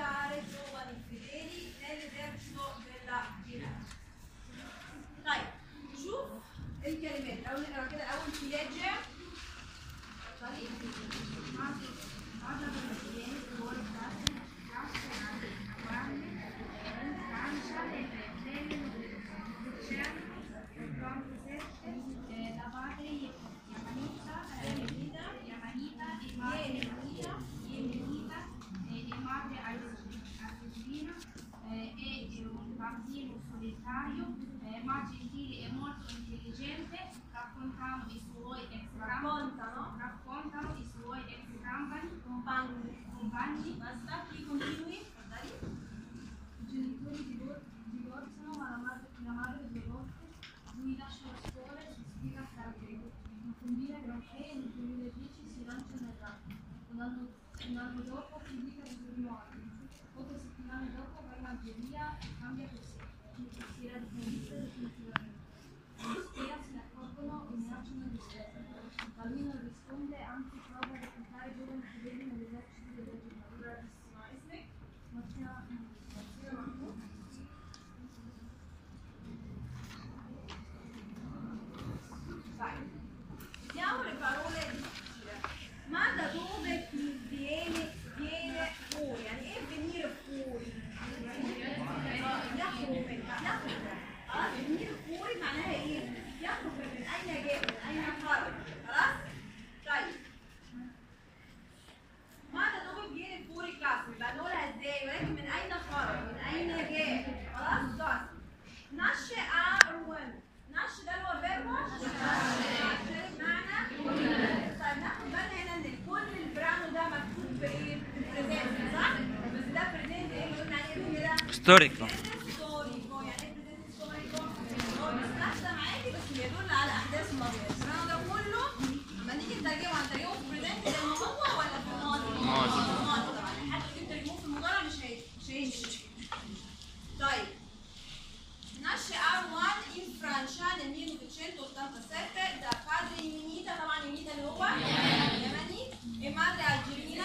gentile e molto intelligente, raccontano i suoi ex Raccontano. raccontano i suoi ex compagni, compagni. compagni Basta, qui continui. Dai. I genitori divor- divorziano, ma la madre, la madre due volte. Lui lascia la scuola e si ispira a fare greco. Non combina granché e nel 2010 si lancia nel rap. Un anno, un anno dopo pubblica il suo primo album. Poche settimane dopo va in Algeria e cambia per sempre. Si radicalizza definitivamente. Gli spia se ne accorgono e minacciano di ucciderlo. Ma lui non risponde, anzi prova a reclutare giovani fedeli nell'esercito della Germania. Bravissima. Ismik? Mattia Mattia Marco. Vai. Vediamo le parole difficili. Ma da dove ti viene, viene fuori? يعني ايه venire fuori؟ يخرج يخرج خلاص venire fuori معناها ايه؟ يخرج من اين جاء؟ من اين خرج؟ خلاص؟ طيب ما da dove viene fuori classe يبقى نقولها ازاي؟ ولكن من اين خرج؟ من اين جاء؟ خلاص؟ خلاص نشأ أروان نشأ ده اللي هو فيربو نشأ معنى طيب ناخد بالنا هنا ان كل البرانو ده مكتوب بايه؟ بريزنت صح؟ بس ده بريزنت ايه اللي قلنا عليه كده؟ ستوريكو ستوريكو يعني ايه بريزنت ستوريكو؟ هو بيستخدم عادي بس بيدل على احداث ماضيه البرانو ده كله لما نيجي نترجمه هنترجمه في بريزنت زي ما هو ولا في الماضي؟ ماضي. الماضي طبعا حتى لو ترجموه في المضارع مش هي- مش هيمشي طيب Nasce Arwan in Francia nel 1987 da padre yemenita, طبعا yemenita اللي هو يمني e madre algerina.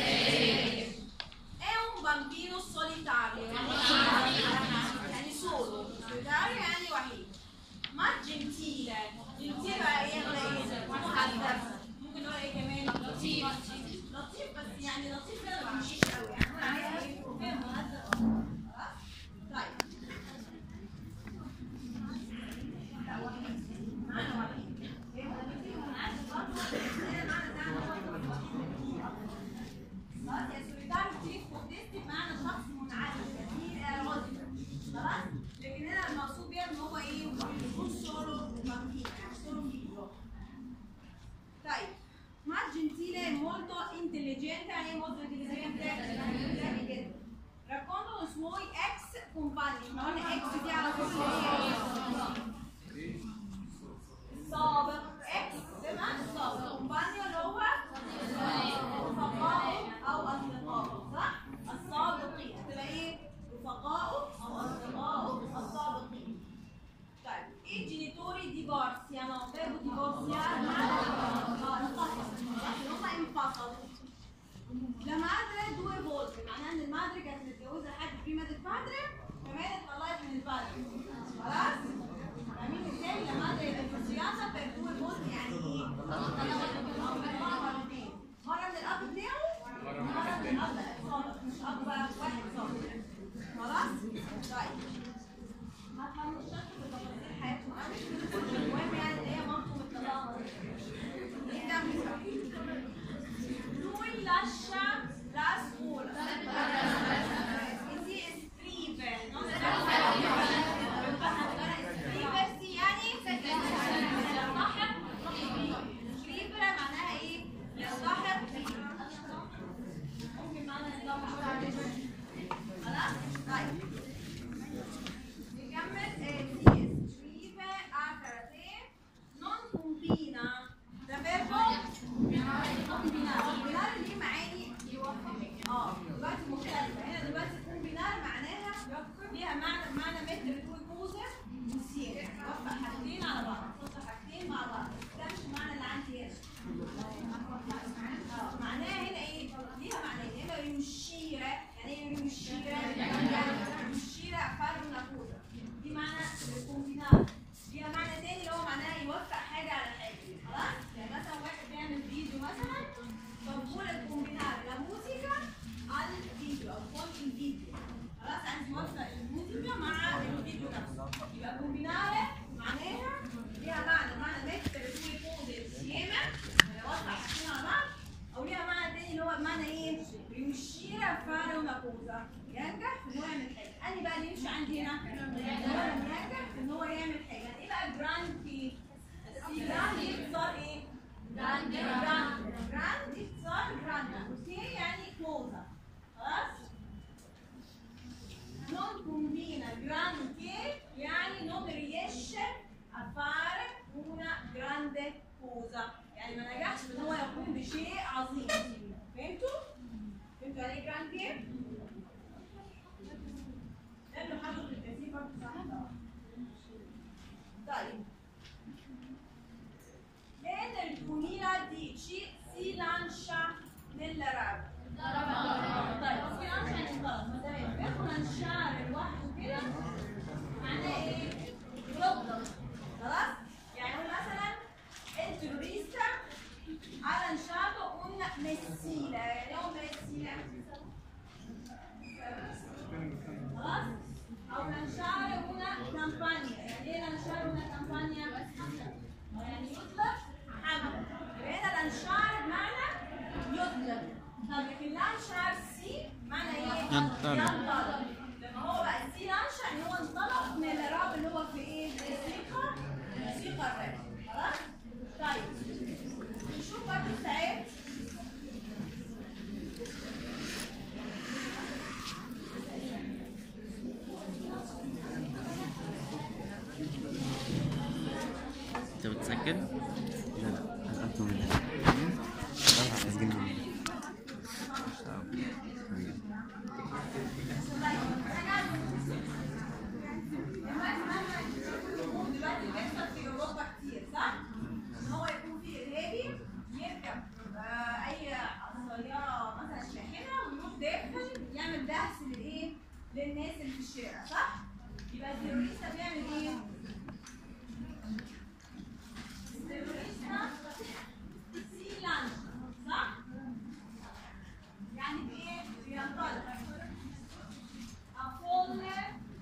È un bambino solitario, يعني solo, solitario يعني وحيد. ما gentile, gentile بقى ايه غير مهذب. ممكن نقول ايه كمان؟ لطيف. لطيف بس يعني لطيف كده ما بيمشيش قوي يعني نقول عليه ايه؟ فهم مهذب. خلاص؟ طيب. خلاص يا سوليدار تشيف كونتيست بمعنى شخص منعزل كثير راضي خلاص لكن هنا المقصود بيها ان هو ايه يكون سولو بامبينو يعني سولو ميجرو طيب ما gentile è molto intelligente يعني ايه molto intelligente يعني كده raccontano i suoi ex compagni ما قلنا ex دي على طول اللي هي السابق اكس بمعنى السابق كومبانيو اللي هو رفقائه او اصدقائه صح؟ السابقين تبقى ايه؟ رفقائه او اصدقائه السابقين طيب i genitori divorziano verbo divorziare اه انفصلوا صح؟ هم انفصلوا La madre due volte معناها ان المادري كانت متجوزه حد prima del padre كمان اتطلقت من البادري خلاص؟ فاهمين ازاي؟ La madre è divorziata per due volte يعني ايه؟ طلقت مرتين مرة من الأب بتاعه مرة من الأب السابق مش أب بقى واحد سابق خلاص؟ طيب ما تفهموش بتفاصيل حياتهم قوي المهم يعني ان هي مامته متطلقة مرتين. ايه ده؟ Lui lascia تقوم بشيء عظيم فهمتوا؟ فهمتوا يعني ايه جراند بير؟ لانه حاطط التنسيق برضه صح طيب Nel il 2010 si lancia nella RAB. طيب si lancia يعني خلاص ما دام بياخد lanciare لوحده كده معناه ايه؟ يطلق خلاص؟ يعني هو مثلا il terrorista ha lanciato un missile يعني ايه un missile؟ خلاص؟ أو lanciare una campagna يعني ايه lanciare una campagna؟ يعني يطلق حمل يبقى هنا لانشار بمعنى يطلق طب لكن لانشار سي معنى ايه؟ ينطلق. ينطلق لما هو بقى السي لانشار ان هو انطلق من الراب اللي هو في ايه؟ في الموسيقى الموسيقى الراب خلاص؟ طيب نشوف برضه ساعات انت بتسجل؟ لا لا انا اطلب منها راح اسجل منها دلوقتي بيحصل في اوروبا كتير صح؟ ان هو يكون في ارهابي يركب آه، اي سياره مثلا شاحنه ويروح داخل يعمل دهس للايه؟ للناس اللي في الشارع صح؟ يبقى التيروريستا بيعمل ايه؟ التيروريستا سي لانش صح؟ يعني بايه؟ بينطلق افول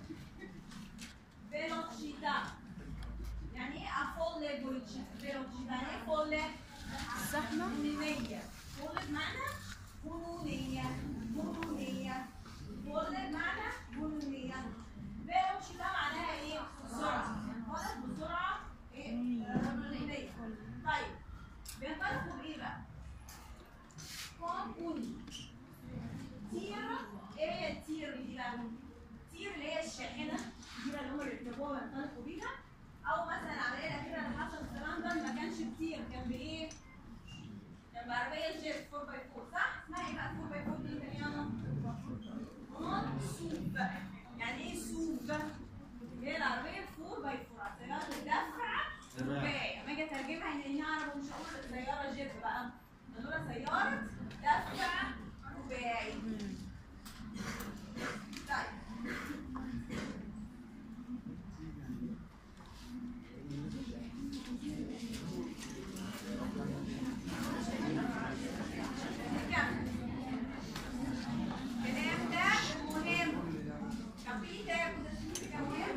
velocità يعني ايه افول velocità يعني ايه فول زحمه فنونيه فول بمعنى فنونيه فنونيه فول بمعنى فنونيه velocità معناها ايه سرعه انطلق بسرعه ايه فنونيه طيب بينطلقوا بايه بقى con un تير ايه هي التير دي بقى التير اللي هي الشاحنه دي بقى اللي هم بيركبوها وينطلقوا بيها او مثلا العمليه الاخيره اللي حصلت في لندن ما كانش بتير كان بايه؟ كان بعربيه جيب 4 باي 4 صح؟ اسمها ايه بقى 4 باي 4 دي باليانو؟ نون سوف يعني ايه سوف؟ هي العربيه 4 باي 4 سياره الدفع رباعي اما اجي اترجمها ان انها عربيه مش هقول سياره جيب بقى هنقول سياره دفع رباعي طيب نكمل. الكلام ده مهم capite cosa significa مهم؟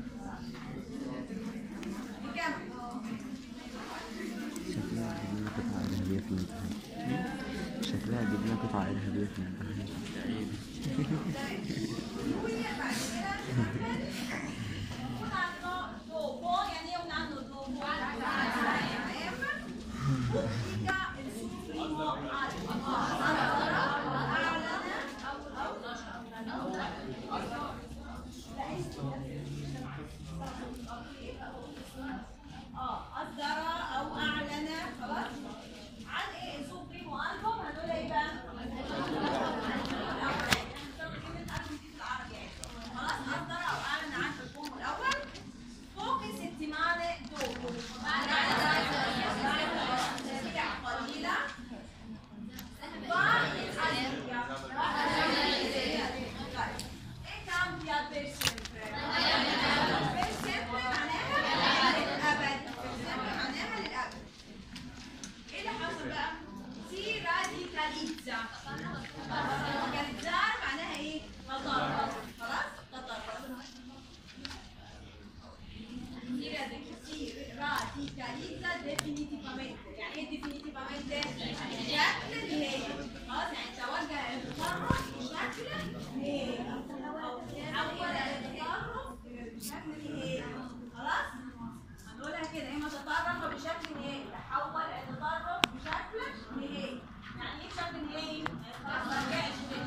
نكمل. شكلها هتجيب لنا قطعة إرهابية في الامتحان شكلها هتجيب لنا قطعة إرهابية في الامتحان Lui بعد كده un anno dopo يعني ايه un anno dopo pubblica il suo primo album اه اصدر او اعلن خلاص عن ايه سو بريمو البوم هنقول ايه بقى؟ خلاص اصدر او اعلن عن الالبوم الاول فوق settimane dopo بعد اسابيع قليله بعد طيب ايه cambia per sempre؟ per sempre معناها للابد per sempre معناها للابد ايه اللي حصل بقى؟ سي راديكاليزا راديكاليزار معناها ايه؟ تطرف خلاص؟ تطرف si radic- si radicalizza definitivamente يعني ايه definitivamente؟ بشكل نهائي خلاص يعني توجه التطرف بشكل نهائي او تحول التطرف بشكل نهائي خلاص؟ هنقولها كده اما تطرف بشكل نهائي تحول التطرف بشكل نهائي يعني ايه بشكل نهائي؟ خلاص ما رجعش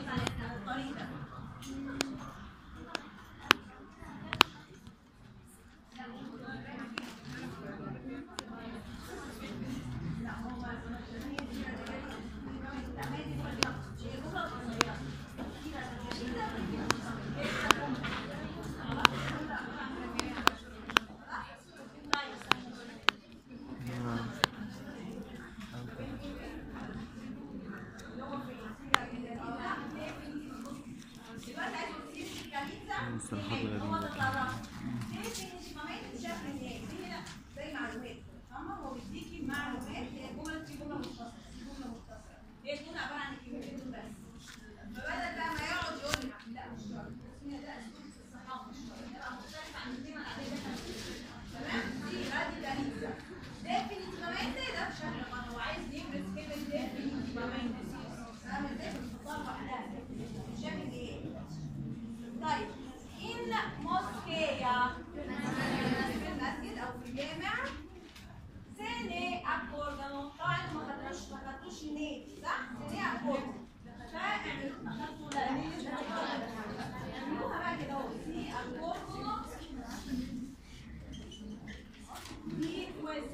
عامل ازاي بنحطها لوحدها مش شايف ايه طيب ان موسكيا في المسجد او في الجامع سيني اكوردانو طبعا انتوا ما خدتوش ما خدتوش نيتي صح؟ سيني اكوردانو فاعملوا اخدتوا لا اعملوها بقى كده اهو سيني اكوردانو دي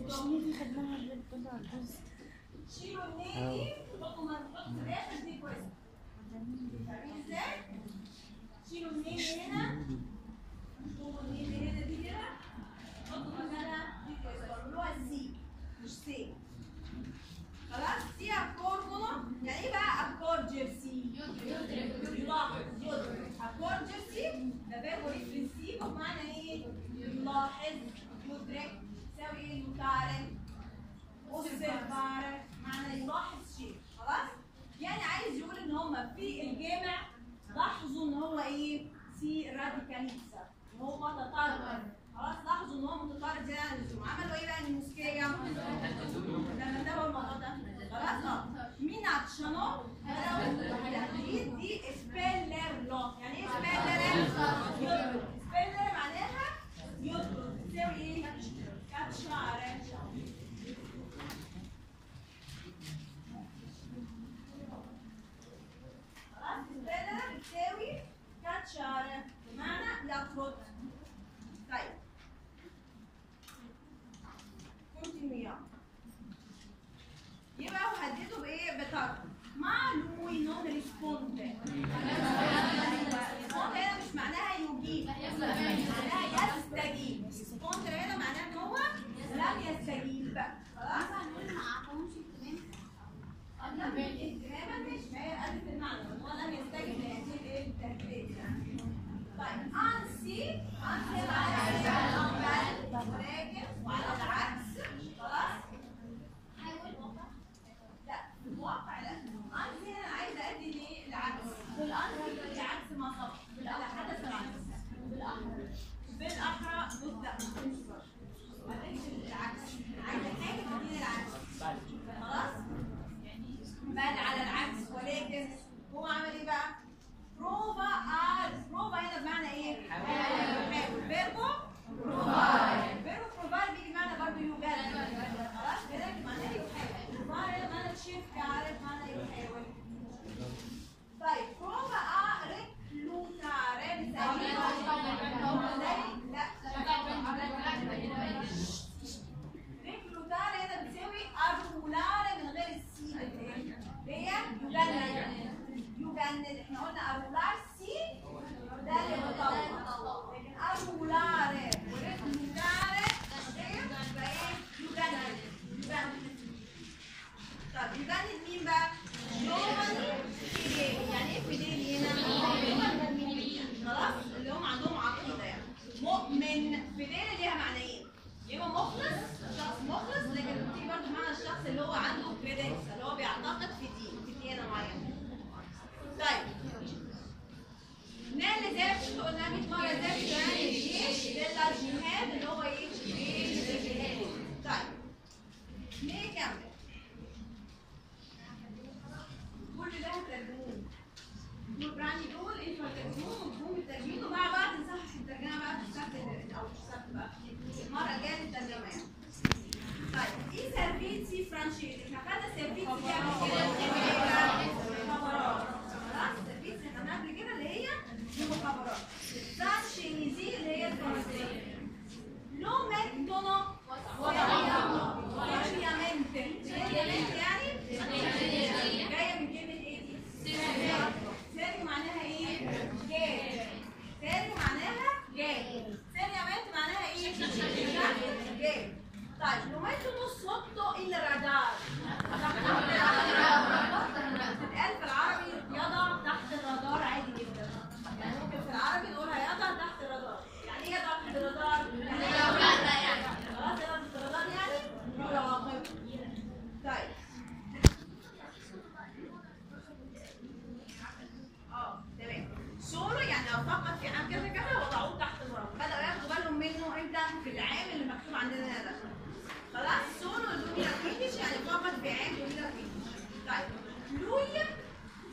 كويس شيلوا النادي حطوا ما تحطوا في الاخر دي كويس فاهمين ازاي؟ شيلوا النادي هنا شيلوا النادي هنا دي كده حطوا مكانها دي كويس قولوها سي مش سي خلاص سي اكوردونو يعني ايه بقى اكورد جيرسي؟ يلاحظ يدرك اكورد جيرسي ده فيربو ريفرنسيفو بمعنى ايه؟ يلاحظ يدرك يساوي ايه؟ يتعرف اوبزرفار معنى يلاحظ شيء خلاص يعني عايز يقول ان هم في الجامع لاحظوا ان هو ايه سي راديكاليزا ان هو متطرف خلاص لاحظوا ان هو متطرف زي عن اللزوم عملوا ايه بقى الموسكيه لما انتبهوا الموضوع ده خلاص اه مين عطشانو التحديد دي سبيلر لو يعني ايه سبيلر يطلب سبيلر معناها يطلب تساوي ايه كاتشارة خلاص البلد بتساوي كاتشارة بمعنى يطرد طيب continuiamo يبقى وهدده بايه بطرد ما lui non risponde risponde هنا مش معناها يجيب معناها يستجيب risponde هنا معناها ان هو لم يستجيب خلاص قبل اهتماما مش ما هي ألف المعنى هو لم يستجب لهذه الايه التهديد يعني طيب انسي انسي على الأقل ولكن وعلى العكس خلاص لا في الواقع لا انسي انا عايزه ادي ليه العكس بالانسي دي عكس ما سبق بالاحرى حدث العكس بالاحرى بالاحرى مبدا ما تديش العكس عايزه حاجه تديني العكس خلاص بل على العكس ولكن هو عمل ايه بقى؟ بروفا ار بروفا هنا بمعنى ايه؟ حاول فيربو بروفار فيربو بروفار بيجي بمعنى برضه يجرب خلاص كده معناه يحاول بروفار هنا معنى تشيف كعرف معنى يحاول طيب بروفا ار ريكلوتاري لا ريكلوتاري هنا بتساوي ارولاري من غير السي هي يجند يجند احنا قلنا ارولار سي ده اللي مطور لكن ارولاري وريكلوتاري يبقى ايه يجند يجند طب يجند مين بقى؟ يومني فيديلي يعني ايه فيديلي هنا؟ خلاص اللي هم عندهم عقيده يعني مؤمن فيديلي ليها معنيين يا اما مخلص شخص مخلص لكن بتيجي برضه معنى الشخص اللي هو عنده كريدنس اللي هو بيعتقد في دين في ديانه معينه طيب نال ذات قلنا 100 مره ذات يعني الجيش ده الجهاد اللي هو ايه؟ جيش الجهاد طيب ليه كمل كل ده هترجموه والبراني دول انتوا هترجموه مفهوم الترجمين ومع بعض نصحح الترجمه بقى في السبت ال- او في السبت بقى المره الجايه الترجمه يعني طيب ايه سيرفيتسي فرانشيزي احنا خدنا سيرفيتسي دي قبل كده مخابرات خلاص سيرفيتسي احنا قبل كده اللي هي المخابرات فرانشيزي اللي هي الفرنسيه لو ميتونو ovviamente ovviamente يعني جايه من كلمه ايه دي؟ سيري معناها ايه؟ جاي سيري معناها جاي seriamente معناها ايه؟ جاي طيب لو mettono sotto il radar تتقال في العربي يضع تحت الرادار عادي جدا يعني ممكن في العربي نقولها يضع تحت الرادار يعني ايه يضع تحت الرادار؟ يعني خلاص يضع تحت الرادار يعني يراقب طيب اه تمام سولو يعني لو فقط في عام كذا كذا وضعوه تحت المراقبه بدأوا ياخدوا بالهم منه امتى في العام اللي مكتوب عندنا هنا ده خلاص سولو دومينا كريتيش يعني فقط في عام دومينا كريتيش طيب لوي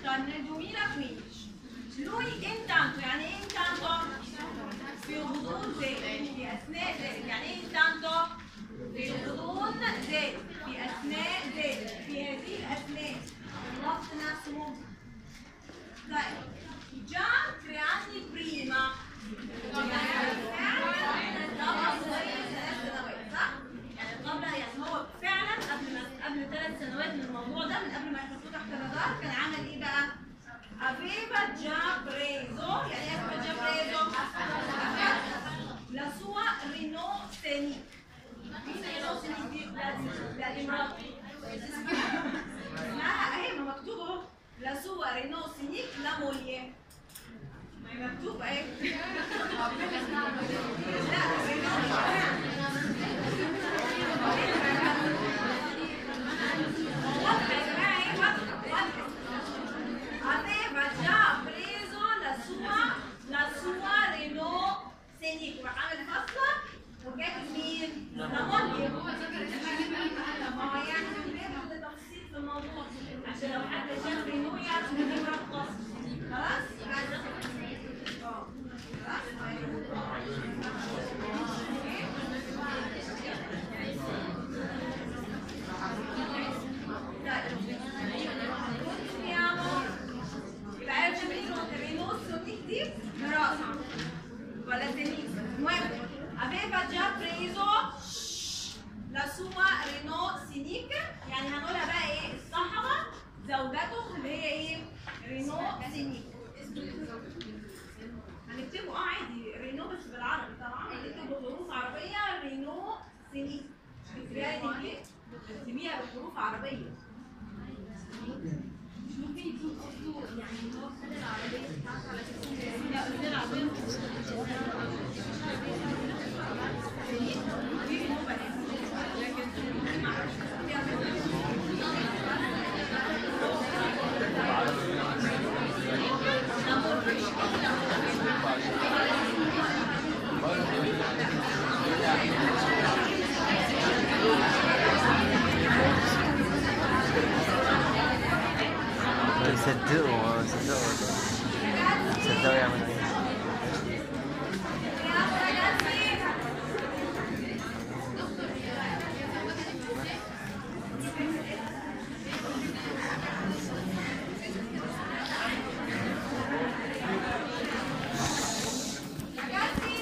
Washington nel 2015. Lui intanto, يعني ايه intanto؟ في غضون زيت في اثناء ذلك، يعني ايه intanto؟ في غضون زيت في اثناء ذلك في هذه الاثناء الوقت نفسه ممكن. طيب già tre anni prima يعني قبل يعني هو فعلا قبل ما قبل ثلاث سنوات من الموضوع ده من قبل ما يحطوه تحت الرادار كان عمل ايه بقى؟ aveva già preso يعني ايه aveva già preso؟ la sua Renault Scenic مين Renault Scenic دي؟ لا لا دي مراتي اسمها اهي ما مكتوب اهو la sua Renault Scenic la moglie ما هي مكتوب اهي لا Renault واضحة يا جماعة ايه واضحة واضحة aveva già preso la sua la sua Renault Scenic وراح عامل فاصلة وجاب مين؟ لا moglie ما هو يعني بياخد تفصيل في الموضوع عشان لو حد شاف رينو يعرف ان دي مرات قصر خلاص؟ اه يبقى عرفت منين رينو سونيك دي مراسة ولا سنيك المهم aveva già preso la sua Renault Scenic يعني هنقولها بقى ايه الصحبة زوجته اللي هي ايه رينو سينيك هنكتبه اه عادي رينو بس بالعربي طبعا هنكتب بحروف عربية رينو سينيك تكتبيها انجليزي تكتبيها بحروف عربية ممكن يكون قصده يعني ان هو خد العربيه بتاعته على اساس ان لا قلت لها عربية دي رينو بنات لكن معرفش صدقوا صدقوا صدقوا يعملوا ايه Ragazzi,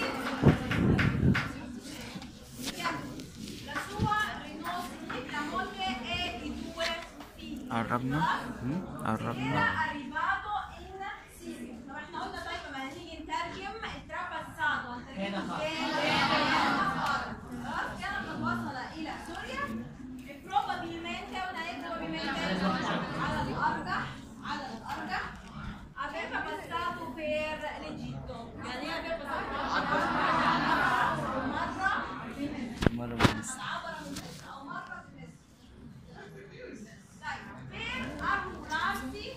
la sua Renault Scenic, la moglie e i due figli. قربنا مم، Era قربنا arrivato in Siria. طب احنا قلنا طيب لما هنيجي نترجم التراباساتو هنترجمه ازاي؟ خلاص كان قد وصل الى سوريا probabilmente una è probabilmente على الارجح على الارجح aveva passato per l'Egitto يعني ايه aveva passato مرة في مصر مرة من مصر عبر من مصر او مرة في مصر طيب per arruolarsi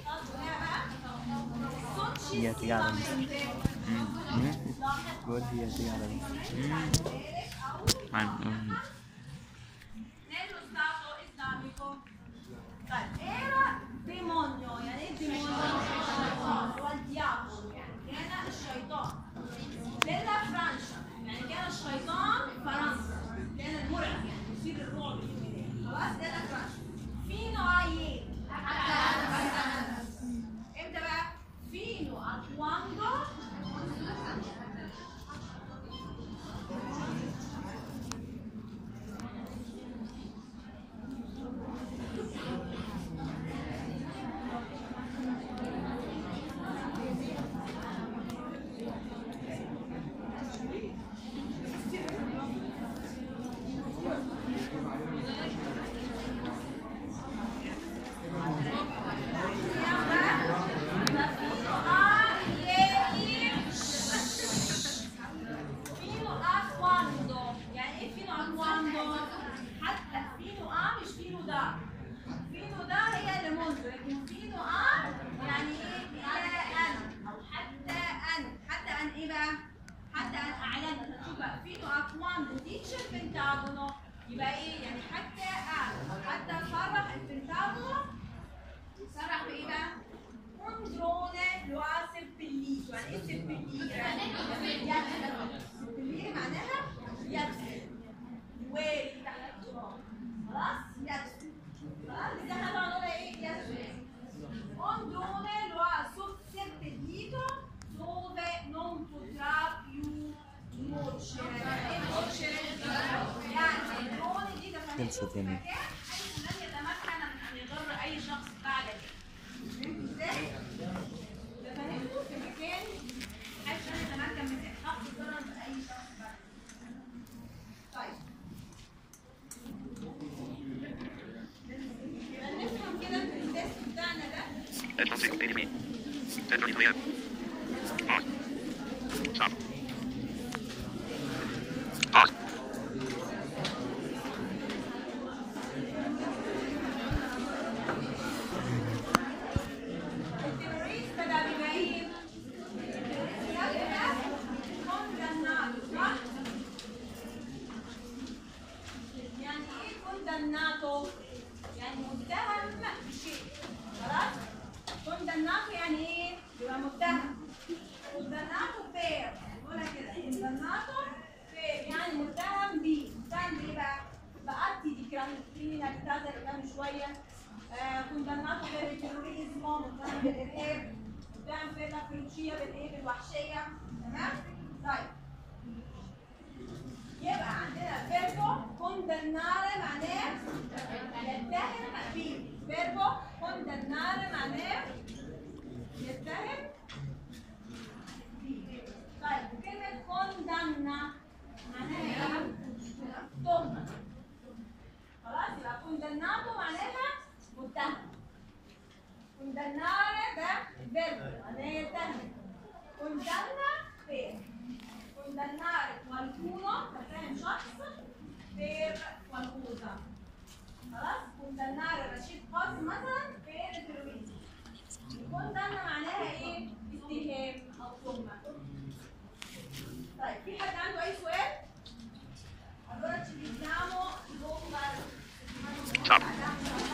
هي هتيجي على مصر successivamente مم، مم. بقول هي هتيجي على مصر مم. عن- nello Stato islamico. طيب era demonio يعني ايه demonio؟ هو الديابolo يعني كان الشيطان. della Francia يعني كان الشيطان فرنسا كان المرعب يعني يثير الرعب في الميدان خلاص della Francia. fino a ieri امتى بقى؟ fino a quando fino a quando يعني ايه fino a quando حتى fino a مش fino da fino da هي لمنذ لكن fino a يعني ايه الى ان او حتى ان حتى ان ايه بقى حتى ان اعلنت هنشوف بقى fino a quando dice il pentagono يبقى ايه يعني حتى اعلن حتى صرح البنتاغونو صرح بايه بقى خلصت يا مين مكان حيث لن يتمكن من ان يضر اي شخص بعد كده فهمت ازاي؟ ده فهمته في مكان حيث لن يتمكن من الحق الضرر باي شخص بعد كده. طيب يبقى نفهم كده في التست بتاعنا ده 10.06 ADP. 10.33 AM. Pause. Stop. Pause. التروريست ده بيبقى ايه؟ التروريست ده بيبقى condannato صح؟ يعني ايه condannato؟ يعني متهم بشيء خلاص؟ condannato يعني ايه؟ يبقى متهم condannato per نقولها كده condannato per يعني متهم بيه متهم بيه بقى؟ بأتي دي criminalità زي اللي من شوية eh, condannato per il terrorismo متهم بالإرهاب متهم per la ferocia بالإيه بالوحشية تمام؟ طيب يبقى عندنا فيربو condannare معناه يتهم بيه فيربو condannare معناه يتهم بيه طيب وكلمة condanna معناها ايه؟ تهمة خلاص يبقى condannato معناها متهم condannare ده فيرب معناه يتهم condanna per condannare qualcuno تتهم شخص per qualcosa خلاص condannare رشيد قاسم مثلا